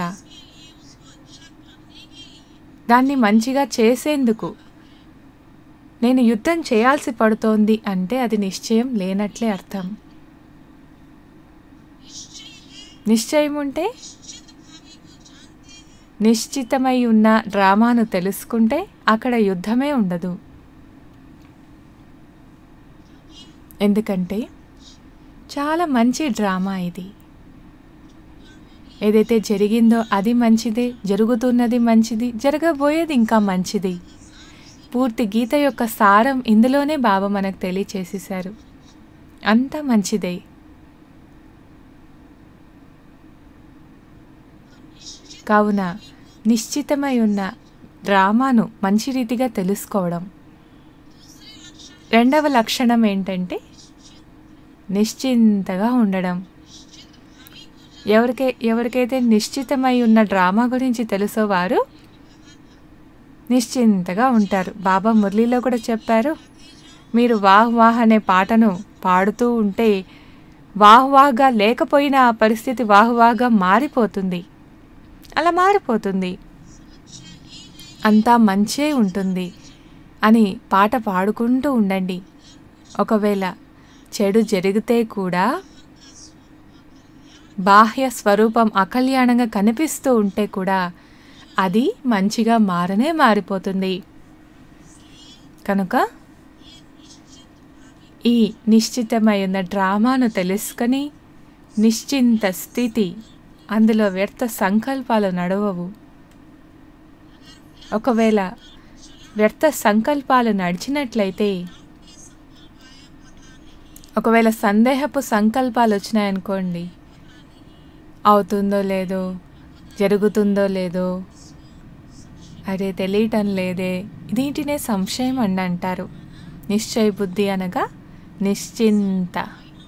దాన్ని మంచిగా చేసేందుకు నేను యుద్ధం చేయాల్సి పడుతోంది అంటే అది నిశ్చయం లేనట్లే అర్థం నిశ్చయం ఉంటే నిశ్చితమై ఉన్న డ్రామాను తెలుసుకుంటే అక్కడ యుద్ధమే ఉండదు ఎందుకంటే చాలా మంచి డ్రామా ఇది ఏదైతే జరిగిందో అది మంచిదే జరుగుతున్నది మంచిది జరగబోయేది ఇంకా మంచిది పూర్తి గీత యొక్క సారం ఇందులోనే బాబా మనకు తెలియచేసేశారు అంతా మంచిదే కావున నిశ్చితమై ఉన్న డ్రామాను మంచి రీతిగా తెలుసుకోవడం రెండవ లక్షణం ఏంటంటే నిశ్చింతగా ఉండడం ఎవరికై ఎవరికైతే నిశ్చితమై ఉన్న డ్రామా గురించి తెలుసో వారు నిశ్చింతగా ఉంటారు బాబా మురళీలో కూడా చెప్పారు మీరు వాహ్ వాహ్ అనే పాటను పాడుతూ ఉంటే వాహ్ వాహ్గా లేకపోయినా ఆ పరిస్థితి వాహ్ వాహ్గా మారిపోతుంది అలా మారిపోతుంది అంతా మంచే ఉంటుంది అని పాట పాడుకుంటూ ఉండండి ఒకవేళ చెడు జరిగితే కూడా బాహ్య స్వరూపం అకల్యాణంగా కనిపిస్తూ ఉంటే కూడా అది మంచిగా మారనే మారిపోతుంది కనుక ఈ నిశ్చితమై ఉన్న డ్రామాను తెలుసుకొని నిశ్చింత స్థితి అందులో వ్యర్థ సంకల్పాలు నడవవు ఒకవేళ వ్యర్థ సంకల్పాలు నడిచినట్లయితే ఒకవేళ సందేహపు సంకల్పాలు వచ్చినాయనుకోండి అవుతుందో లేదో జరుగుతుందో లేదో అరే తెలియటం లేదే దీంటినే సంశయం అని అంటారు నిశ్చయ బుద్ధి అనగా నిశ్చింత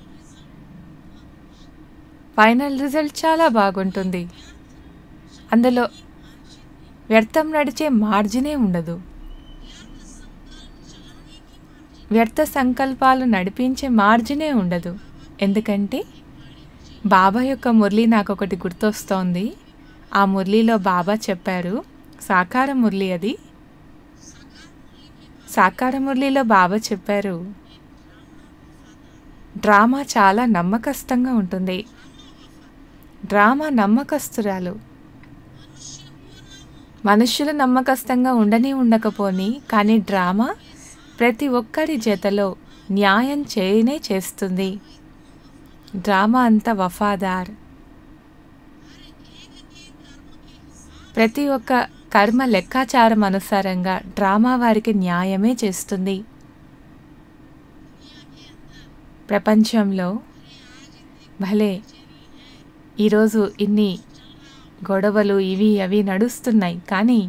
ఫైనల్ రిజల్ట్ చాలా బాగుంటుంది అందులో వ్యర్థం నడిచే మార్జినే ఉండదు వ్యర్థ సంకల్పాలు నడిపించే మార్జినే ఉండదు ఎందుకంటే బాబా యొక్క మురళి నాకు ఒకటి గుర్తొస్తోంది ఆ మురళిలో బాబా చెప్పారు సాకార మురళి అది సాకార మురళిలో బాబా చెప్పారు డ్రామా చాలా నమ్మకస్తంగా ఉంటుంది డ్రామా నమ్మకస్తురాలు మనుష్యులు నమ్మకస్తంగా ఉండని ఉండకపోని కానీ డ్రామా ప్రతి ఒక్కరి జతలో న్యాయం చేయనే చేస్తుంది డ్రామా అంత వఫాదార్ ప్రతి ఒక్క కర్మ లెక్కాచారం అనుసారంగా డ్రామా వారికి న్యాయమే చేస్తుంది ప్రపంచంలో భలే ఈరోజు ఇన్ని గొడవలు ఇవి అవి నడుస్తున్నాయి కానీ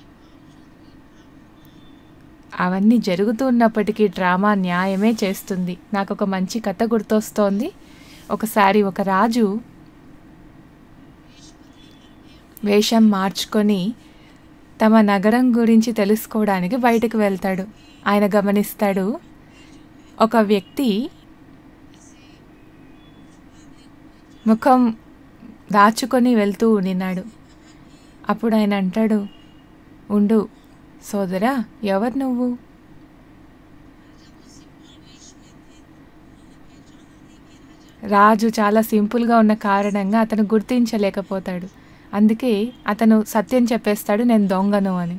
అవన్నీ జరుగుతున్నప్పటికీ డ్రామా న్యాయమే చేస్తుంది నాకు ఒక మంచి కథ గుర్తొస్తోంది ఒకసారి ఒక రాజు వేషం మార్చుకొని తమ నగరం గురించి తెలుసుకోవడానికి బయటకు వెళ్తాడు ఆయన గమనిస్తాడు ఒక వ్యక్తి ముఖం దాచుకొని వెళ్తూ ఉండినాడు అప్పుడు ఆయన అంటాడు ఉండు సోదరా ఎవరు నువ్వు రాజు చాలా సింపుల్గా ఉన్న కారణంగా అతను గుర్తించలేకపోతాడు అందుకే అతను సత్యం చెప్పేస్తాడు నేను దొంగను అని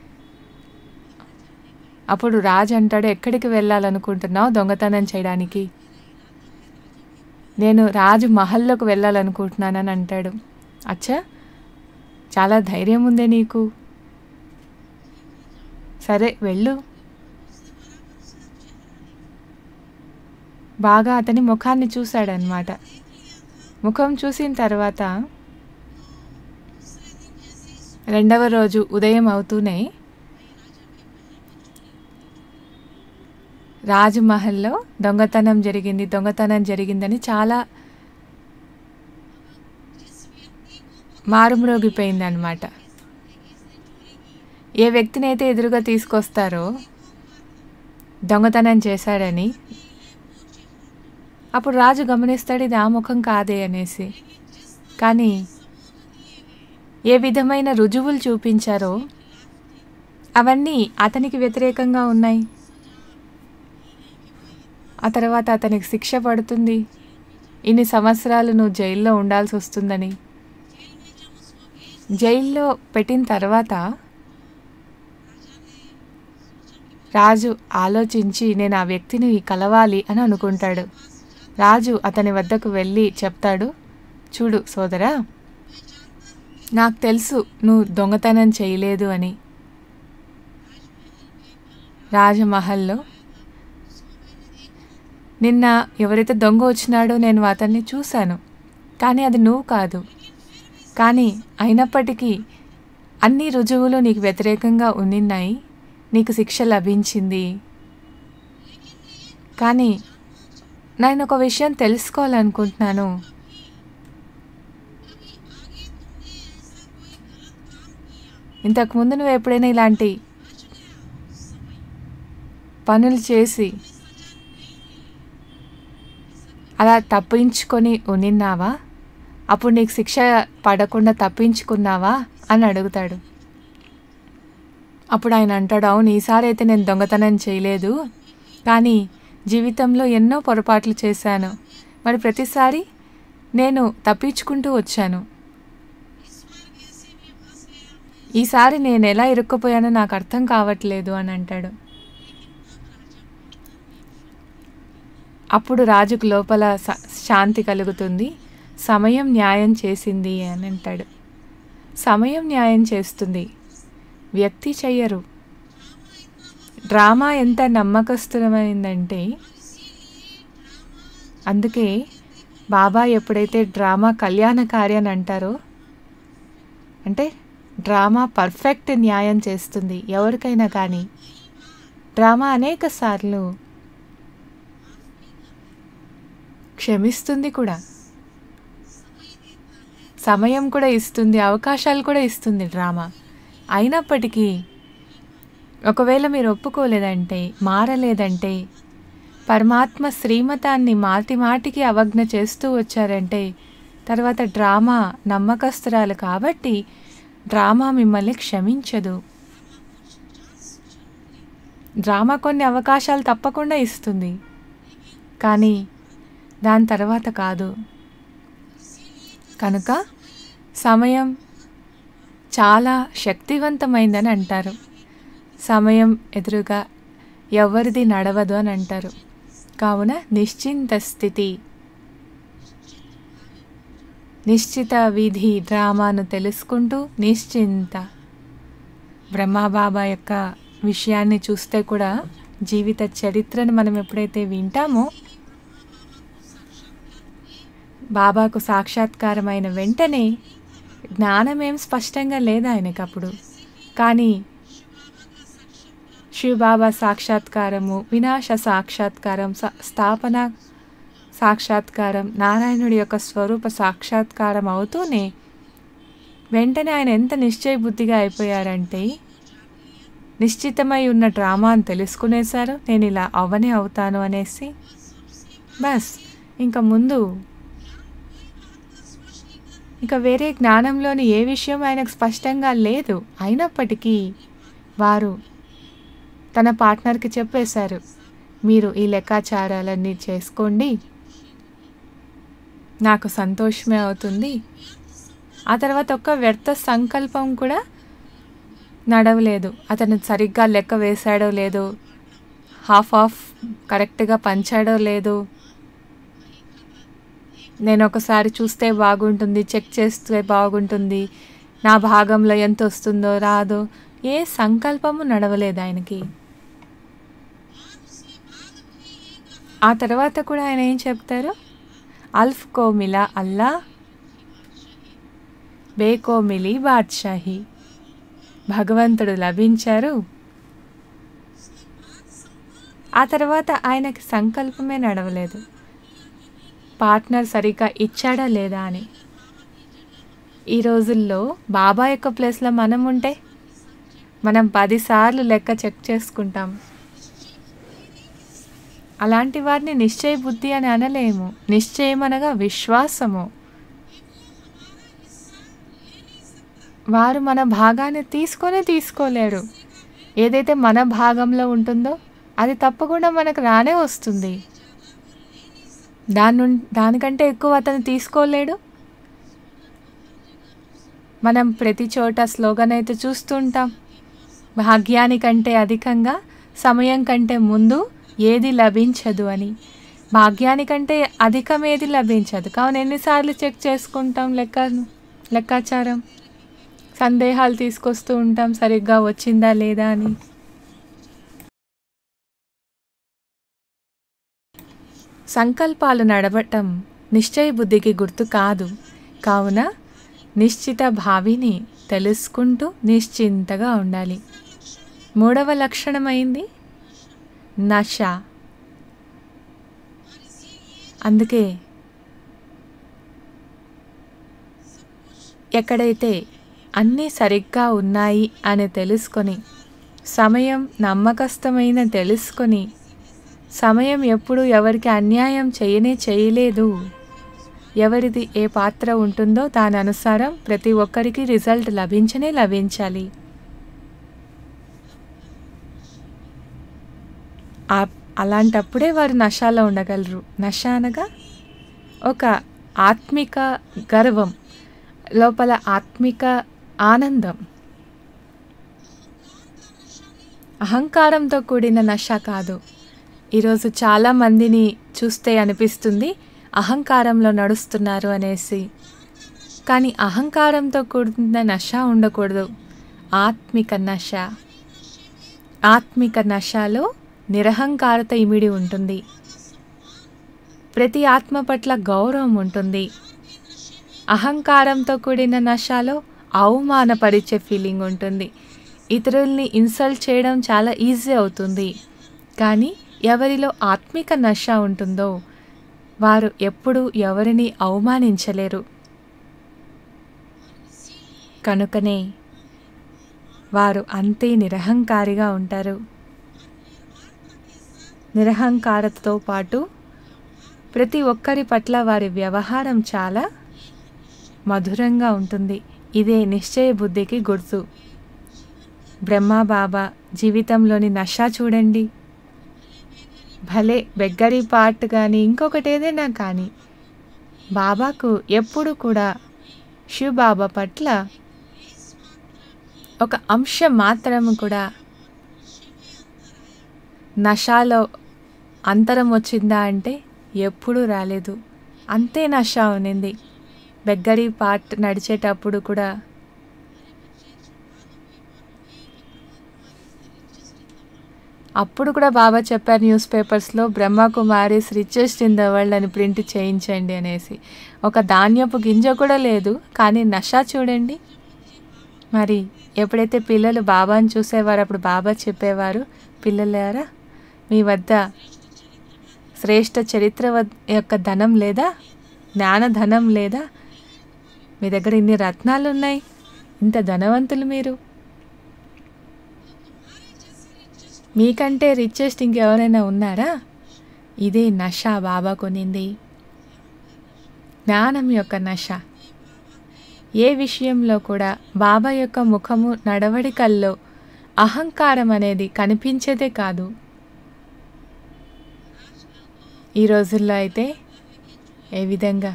అప్పుడు రాజు అంటాడు ఎక్కడికి వెళ్ళాలనుకుంటున్నావు దొంగతనం చేయడానికి నేను రాజు మహల్లోకి వెళ్ళాలనుకుంటున్నానని అంటాడు అచ్చా చాలా ధైర్యం ఉందే నీకు సరే వెళ్ళు బాగా అతని ముఖాన్ని చూశాడనమాట ముఖం చూసిన తర్వాత రెండవ రోజు ఉదయం అవుతూనే రాజమహల్లో దొంగతనం జరిగింది దొంగతనం జరిగిందని చాలా మారుమ్రోగిపోయింది అనమాట ఏ వ్యక్తిని అయితే ఎదురుగా తీసుకొస్తారో దొంగతనం చేశాడని అప్పుడు రాజు గమనిస్తాడు ఇది ఆ ముఖం కాదే అనేసి కానీ ఏ విధమైన రుజువులు చూపించారో అవన్నీ అతనికి వ్యతిరేకంగా ఉన్నాయి ఆ తర్వాత అతనికి శిక్ష పడుతుంది ఇన్ని సంవత్సరాలు నువ్వు జైల్లో ఉండాల్సి వస్తుందని జైల్లో పెట్టిన తర్వాత రాజు ఆలోచించి నేను ఆ వ్యక్తిని కలవాలి అని అనుకుంటాడు రాజు అతని వద్దకు వెళ్ళి చెప్తాడు చూడు సోదరా నాకు తెలుసు నువ్వు దొంగతనం చేయలేదు అని రాజమహల్లో నిన్న ఎవరైతే దొంగ వచ్చినాడో నేను అతన్ని చూశాను కానీ అది నువ్వు కాదు కానీ అయినప్పటికీ అన్ని రుజువులు నీకు వ్యతిరేకంగా ఉన్నిన్నాయి నీకు శిక్ష లభించింది కానీ నేను ఒక విషయం తెలుసుకోవాలనుకుంటున్నాను ఇంతకుముందు నువ్వు ఎప్పుడైనా ఇలాంటి పనులు చేసి అలా తప్పించుకొని ఉన్నిన్నావా అప్పుడు నీకు శిక్ష పడకుండా తప్పించుకున్నావా అని అడుగుతాడు అప్పుడు ఆయన అంటాడు అవును ఈసారి అయితే నేను దొంగతనం చేయలేదు కానీ జీవితంలో ఎన్నో పొరపాట్లు చేశాను మరి ప్రతిసారి నేను తప్పించుకుంటూ వచ్చాను ఈసారి నేను ఎలా ఇరుక్కుపోయానో నాకు అర్థం కావట్లేదు అని అంటాడు అప్పుడు రాజుకు లోపల స- శాంతి కలుగుతుంది సమయం న్యాయం చేసింది అని అంటాడు సమయం న్యాయం చేస్తుంది వ్యక్తి చెయ్యరు డ్రామా ఎంత నమ్మకస్తులమైందంటే అందుకే బాబా ఎప్పుడైతే డ్రామా కళ్యాణకారి అని అంటారో అంటే డ్రామా పర్ఫెక్ట్ న్యాయం చేస్తుంది ఎవరికైనా కానీ డ్రామా అనేక సార్లు క్షమిస్తుంది కూడా సమయం కూడా ఇస్తుంది అవకాశాలు కూడా ఇస్తుంది డ్రామా అయినప్పటికీ ఒకవేళ మీరు ఒప్పుకోలేదంటే మారలేదంటే పరమాత్మ శ్రీమతాన్ని మాటి మాటికి అవజ్ఞ చేస్తూ వచ్చారంటే తర్వాత డ్రామా నమ్మకస్తురాలు కాబట్టి డ్రామా మిమ్మల్ని క్షమించదు డ్రామా కొన్ని అవకాశాలు తప్పకుండా ఇస్తుంది కానీ దాని తర్వాత కాదు కనుక సమయం చాలా శక్తివంతమైందని అంటారు సమయం ఎదురుగా ఎవరిది నడవదు అని అంటారు కావున నిశ్చింత స్థితి నిశ్చిత విధి డ్రామాను తెలుసుకుంటూ నిశ్చింత బ్రహ్మాబాబా యొక్క విషయాన్ని చూస్తే కూడా జీవిత చరిత్రను మనం ఎప్పుడైతే వింటామో బాబాకు సాక్షాత్కారమైన వెంటనే జ్ఞానమేం స్పష్టంగా లేదు ఆయనకు అప్పుడు కానీ శివబాబా సాక్షాత్కారము వినాశ సాక్షాత్కారం స- స్థాపన సాక్షాత్కారం నారాయణుడి యొక్క స్వరూప సాక్షాత్కారం అవుతూనే వెంటనే ఆయన ఎంత నిశ్చయ బుద్ధిగా అయిపోయారంటే నిశ్చితమై ఉన్న డ్రామా అని తెలుసుకునేశారు నేను ఇలా అవనే అవుతాను అనేసి బస్ ఇంకా ముందు ఇక వేరే జ్ఞానంలోని ఏ విషయం ఆయనకు స్పష్టంగా లేదు అయినప్పటికీ వారు తన పార్ట్నర్కి చెప్పేశారు మీరు ఈ లెక్కాచారాలన్నీ చేసుకోండి నాకు సంతోషమే అవుతుంది ఆ తర్వాత ఒక్క వ్యర్థ సంకల్పం కూడా నడవలేదు అతను సరిగ్గా లెక్క వేశాడో లేదో హాఫ్ ఆఫ్ కరెక్ట్గా పంచాడో లేదో నేను ఒకసారి చూస్తే బాగుంటుంది చెక్ చేస్తే బాగుంటుంది నా భాగంలో ఎంత వస్తుందో రాదో ఏ సంకల్పము నడవలేదు ఆయనకి ఆ తర్వాత కూడా ఆయన ఏం చెప్తారు అల్ఫ్ కో మిలా అల్లా బేకో మిలి బాద్షాహి భగవంతుడు లభించారు ఆ తర్వాత ఆయనకి సంకల్పమే నడవలేదు పార్ట్నర్ సరిగ్గా ఇచ్చాడా లేదా అని ఈ రోజుల్లో బాబా యొక్క ప్లేస్లో మనం ఉంటే మనం పదిసార్లు లెక్క చెక్ చేసుకుంటాం అలాంటి వారిని నిశ్చయ బుద్ధి అని అనలేము నిశ్చయం అనగా విశ్వాసము వారు మన భాగాన్ని తీసుకొనే తీసుకోలేరు ఏదైతే మన భాగంలో ఉంటుందో అది తప్పకుండా మనకు రానే వస్తుంది దాని నుం- దానికంటే ఎక్కువ అతను తీసుకోలేడు మనం ప్రతి చోట స్లోగన్ అయితే చూస్తుంటాం భాగ్యానికంటే అధికంగా సమయం కంటే ముందు ఏది లభించదు అని భాగ్యానికంటే అధికం ఏది లభించదు కావున ఎన్నిసార్లు చెక్ చేసుకుంటాం లెక్క లెక్కాచారం సందేహాలు తీసుకొస్తూ ఉంటాం సరిగ్గా వచ్చిందా లేదా అని సంకల్పాలు నడవటం నిశ్చయ బుద్ధికి గుర్తు కాదు కావున నిశ్చిత భావిని తెలుసుకుంటూ నిశ్చింతగా ఉండాలి మూడవ లక్షణమైంది నశ అందుకే ఎక్కడైతే అన్నీ సరిగ్గా ఉన్నాయి అని తెలుసుకొని సమయం నమ్మకస్తమైన తెలుసుకొని సమయం ఎప్పుడు ఎవరికి అన్యాయం చేయనే చేయలేదు ఎవరిది ఏ పాత్ర ఉంటుందో దాని అనుసారం ప్రతి ఒక్కరికి రిజల్ట్ లభించనే లభించాలి ఆ- అలాంటప్పుడే వారు నషాలో ఉండగలరు నష అనగా ఒక ఆత్మిక గర్వం లోపల ఆత్మిక ఆనందం అహంకారంతో కూడిన నష కాదు ఈరోజు చాలా మందిని చూస్తే అనిపిస్తుంది అహంకారంలో నడుస్తున్నారు అనేసి కానీ అహంకారంతో కూడిన నష ఉండకూడదు ఆత్మిక నష ఆత్మిక నషలో నిరహంకారత ఇమిడి ఉంటుంది ప్రతి ఆత్మ పట్ల గౌరవం ఉంటుంది అహంకారంతో కూడిన నషాలో అవమానపరిచే ఫీలింగ్ ఉంటుంది ఇతరుల్ని ఇన్సల్ట్ చేయడం చాలా ఈజీ అవుతుంది కానీ ఎవరిలో ఆత్మిక నష ఉంటుందో వారు ఎప్పుడూ ఎవరిని అవమానించలేరు కనుకనే వారు అంతే నిరహంకారిగా ఉంటారు నిరహంకారతతో పాటు ప్రతి ఒక్కరి పట్ల వారి వ్యవహారం చాలా మధురంగా ఉంటుంది ఇదే నిశ్చయ బుద్ధికి గుర్తు బ్రహ్మ బాబా జీవితంలోని నష చూడండి భలే బెగ్గరి పార్ట్ కానీ ఇంకొకటి ఏదైనా కానీ బాబాకు ఎప్పుడు కూడా శివ బాబా పట్ల ఒక అంశం మాత్రం కూడా నషాలో అంతరం వచ్చిందా అంటే ఎప్పుడూ రాలేదు అంతే నష ఉన్నింది బెగ్గరి పార్ట్ నడిచేటప్పుడు కూడా అప్పుడు కూడా బాబా చెప్పారు న్యూస్ పేపర్స్లో Brahmakumaris richest in the world అని ప్రింట్ చేయించండి అనేసి ఒక ధాన్యపు గింజ కూడా లేదు కానీ నష చూడండి మరి ఎప్పుడైతే పిల్లలు బాబాని చూసేవారు అప్పుడు బాబా చెప్పేవారు పిల్లలారా మీ వద్ద శ్రేష్ఠ చరిత్ర వద్- యొక్క ధనం లేదా జ్ఞాన ధనం లేదా మీ దగ్గర ఇన్ని రత్నాలు ఉన్నాయి ఇంత ధనవంతులు మీరు మీకంటే రిచెస్ట్ ఇంకెవరైనా ఉన్నారా ఇదే నష బాబా కొనింది జ్ఞానం యొక్క నష ఏ విషయంలో కూడా బాబా యొక్క ముఖము నడవడికల్లో అహంకారం అనేది కనిపించేదే కాదు ఈ రోజుల్లో అయితే ఏ విధంగా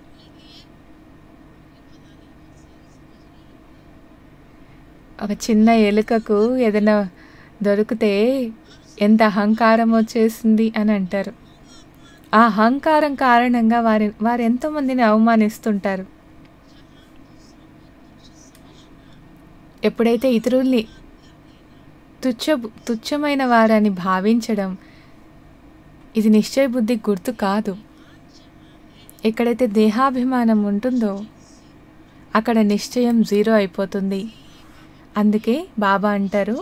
ఒక చిన్న ఎలుకకు ఏదైనా దొరికితే ఎంత అహంకారం వచ్చేసింది అని అంటారు ఆ అహంకారం కారణంగా వారి వారు ఎంతోమందిని అవమానిస్తుంటారు ఎప్పుడైతే ఇతరుల్ని తుచ్చ తుచ్చమైన వారని భావించడం ఇది నిశ్చయ బుద్ధి గుర్తు కాదు ఎక్కడైతే దేహాభిమానం ఉంటుందో అక్కడ నిశ్చయం జీరో అయిపోతుంది అందుకే బాబా అంటారు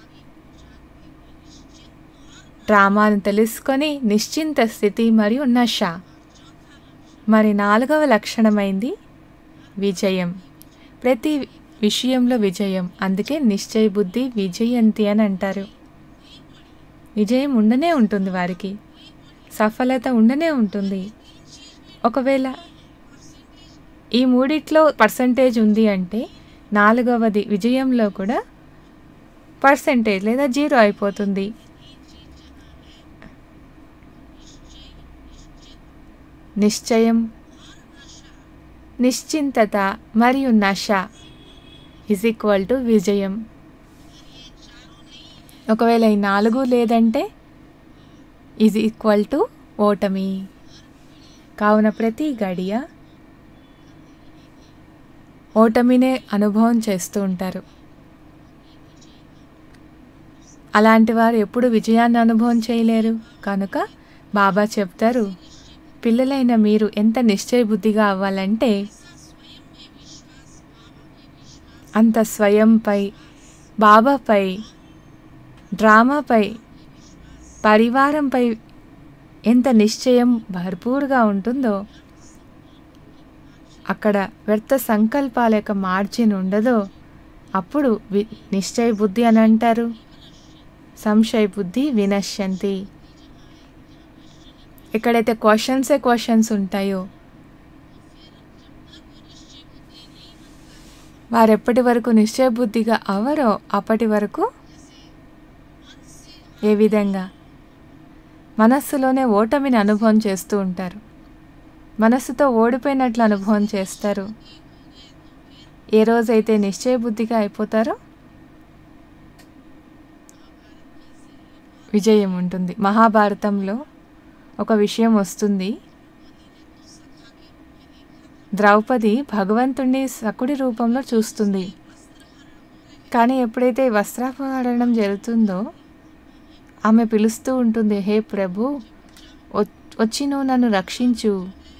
డ్రామాను తెలుసుకొని నిశ్చింత స్థితి మరియు నష మరి నాలుగవ లక్షణమైంది విజయం ప్రతి విషయంలో విజయం అందుకే నిశ్చయ బుద్ధి విజయంతి అని అంటారు విజయం ఉండనే ఉంటుంది వారికి సఫలత ఉండనే ఉంటుంది ఒకవేళ ఈ మూడిట్లో పర్సంటేజ్ ఉంది అంటే నాలుగవది విజయంలో కూడా పర్సంటేజ్ లేదా జీరో అయిపోతుంది నిశ్చయం నిశ్చింతత మరియు నష ఇజ్ ఈక్వల్ టు విజయం ఒకవేళ ఈ నాలుగు లేదంటే ఈజ్ ఈక్వల్ టు ఓటమి కావున ప్రతి గడియ ఓటమినే అనుభవం చేస్తూ ఉంటారు అలాంటి వారు ఎప్పుడు విజయాన్ని అనుభవం చేయలేరు కనుక బాబా చెప్తారు పిల్లలైన మీరు ఎంత నిశ్చయ బుద్ధిగా అవ్వాలంటే అంత స్వయంపై బాబాపై డ్రామాపై పరివారంపై ఎంత నిశ్చయం భర్పూర్గా ఉంటుందో అక్కడ వ్యర్థ సంకల్పాల యొక్క మార్జిన్ ఉండదో అప్పుడు వి నిశ్చయ బుద్ధి అని అంటారు సంశయ బుద్ధి వినశ్యంతి ఎక్కడైతే క్వశ్చన్సే క్వశ్చన్స్ ఉంటాయో వారు ఎప్పటి వరకు నిశ్చయ బుద్ధిగా అవరో అప్పటి వరకు ఏ విధంగా మనస్సులోనే ఓటమిని అనుభవం చేస్తూ ఉంటారు మనస్సుతో ఓడిపోయినట్లు అనుభవం చేస్తారు ఏ రోజైతే నిశ్చయ బుద్ధిగా అయిపోతారో విజయం ఉంటుంది మహాభారతంలో ఒక విషయం వస్తుంది ద్రౌపది భగవంతుణ్ణి సకుడి రూపంలో చూస్తుంది కానీ ఎప్పుడైతే వస్త్రాపహరణం జరుగుతుందో ఆమె పిలుస్తూ ఉంటుంది హే ప్రభు వ- వచ్చి నువ్వు నన్ను రక్షించు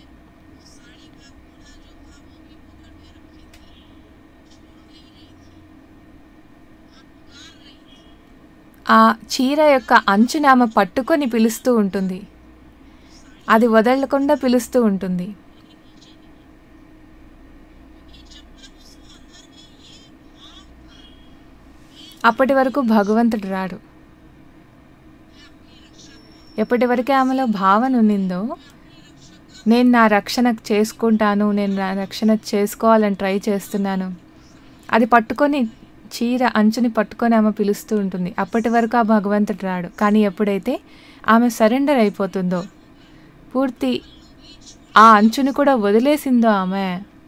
ఆ చీర యొక్క అంచుని ఆమె పట్టుకొని పిలుస్తూ ఉంటుంది అది వదలకుండా పిలుస్తూ ఉంటుంది అప్పటి వరకు భగవంతుడు రాడు ఎప్పటి వరకు ఆమెలో భావన ఉన్నిందో నేను నా రక్షణ చేసుకుంటాను నేను నా రక్షణ చేసుకోవాలని ట్రై చేస్తున్నాను అది పట్టుకొని చీర అంచుని పట్టుకొని ఆమె పిలుస్తూ ఉంటుంది అప్పటి వరకు ఆ భగవంతుడు రాడు కానీ ఎప్పుడైతే ఆమె సరెండర్ అయిపోతుందో పూర్తి ఆ అంచుని కూడా వదిలేసిందో ఆమె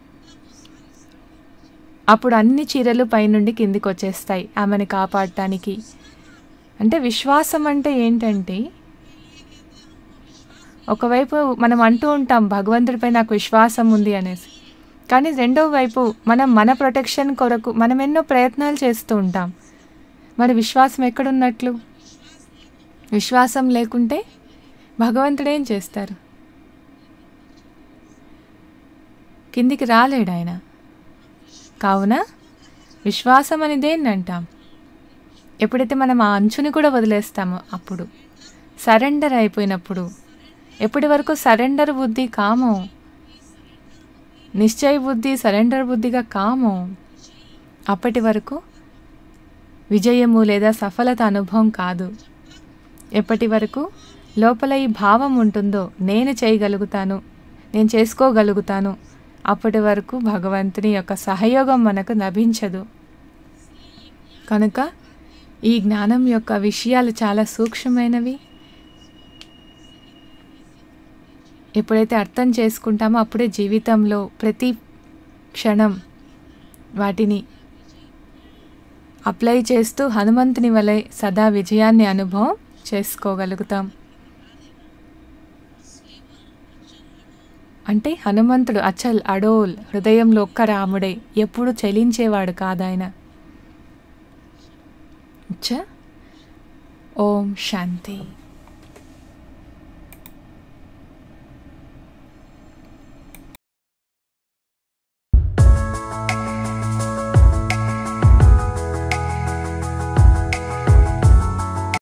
అప్పుడు అన్ని చీరలు పైనుండి కిందికి వచ్చేస్తాయి ఆమెని కాపాడటానికి అంటే విశ్వాసం అంటే ఏంటంటే ఒకవైపు మనం అంటూ ఉంటాం భగవంతుడిపై నాకు విశ్వాసం ఉంది అనేసి కానీ రెండో వైపు మనం మన ప్రొటెక్షన్ కొరకు మనం ఎన్నో ప్రయత్నాలు చేస్తూ ఉంటాం మరి విశ్వాసం ఎక్కడున్నట్లు విశ్వాసం లేకుంటే భగవంతుడు ఏం చేస్తారు కిందికి రాలేడు ఆయన కావున విశ్వాసం అనేది ఏంటంటాం ఎప్పుడైతే మనం ఆ అంచుని కూడా వదిలేస్తామో అప్పుడు సరెండర్ అయిపోయినప్పుడు ఎప్పటి వరకు సరెండర్ బుద్ధి కామో నిశ్చయ బుద్ధి సరెండర్ బుద్ధిగా కామో అప్పటి వరకు విజయము లేదా సఫలత అనుభవం కాదు ఎప్పటి వరకు లోపల ఈ భావం ఉంటుందో నేను చేయగలుగుతాను నేను చేసుకోగలుగుతాను అప్పటి వరకు భగవంతుని యొక్క సహయోగం మనకు లభించదు కనుక ఈ జ్ఞానం యొక్క విషయాలు చాలా సూక్ష్మమైనవి ఎప్పుడైతే అర్థం చేసుకుంటామో అప్పుడే జీవితంలో ప్రతి క్షణం వాటిని అప్లై చేస్తూ హనుమంతుని వలె సదా విజయాన్ని అనుభవం చేసుకోగలుగుతాం అంటే హనుమంతుడు అచల్ అడోల్ హృదయంలో ఒక్క రాముడే ఎప్పుడు చలించేవాడు కాదాయన అచ్చా ఓం శాంతి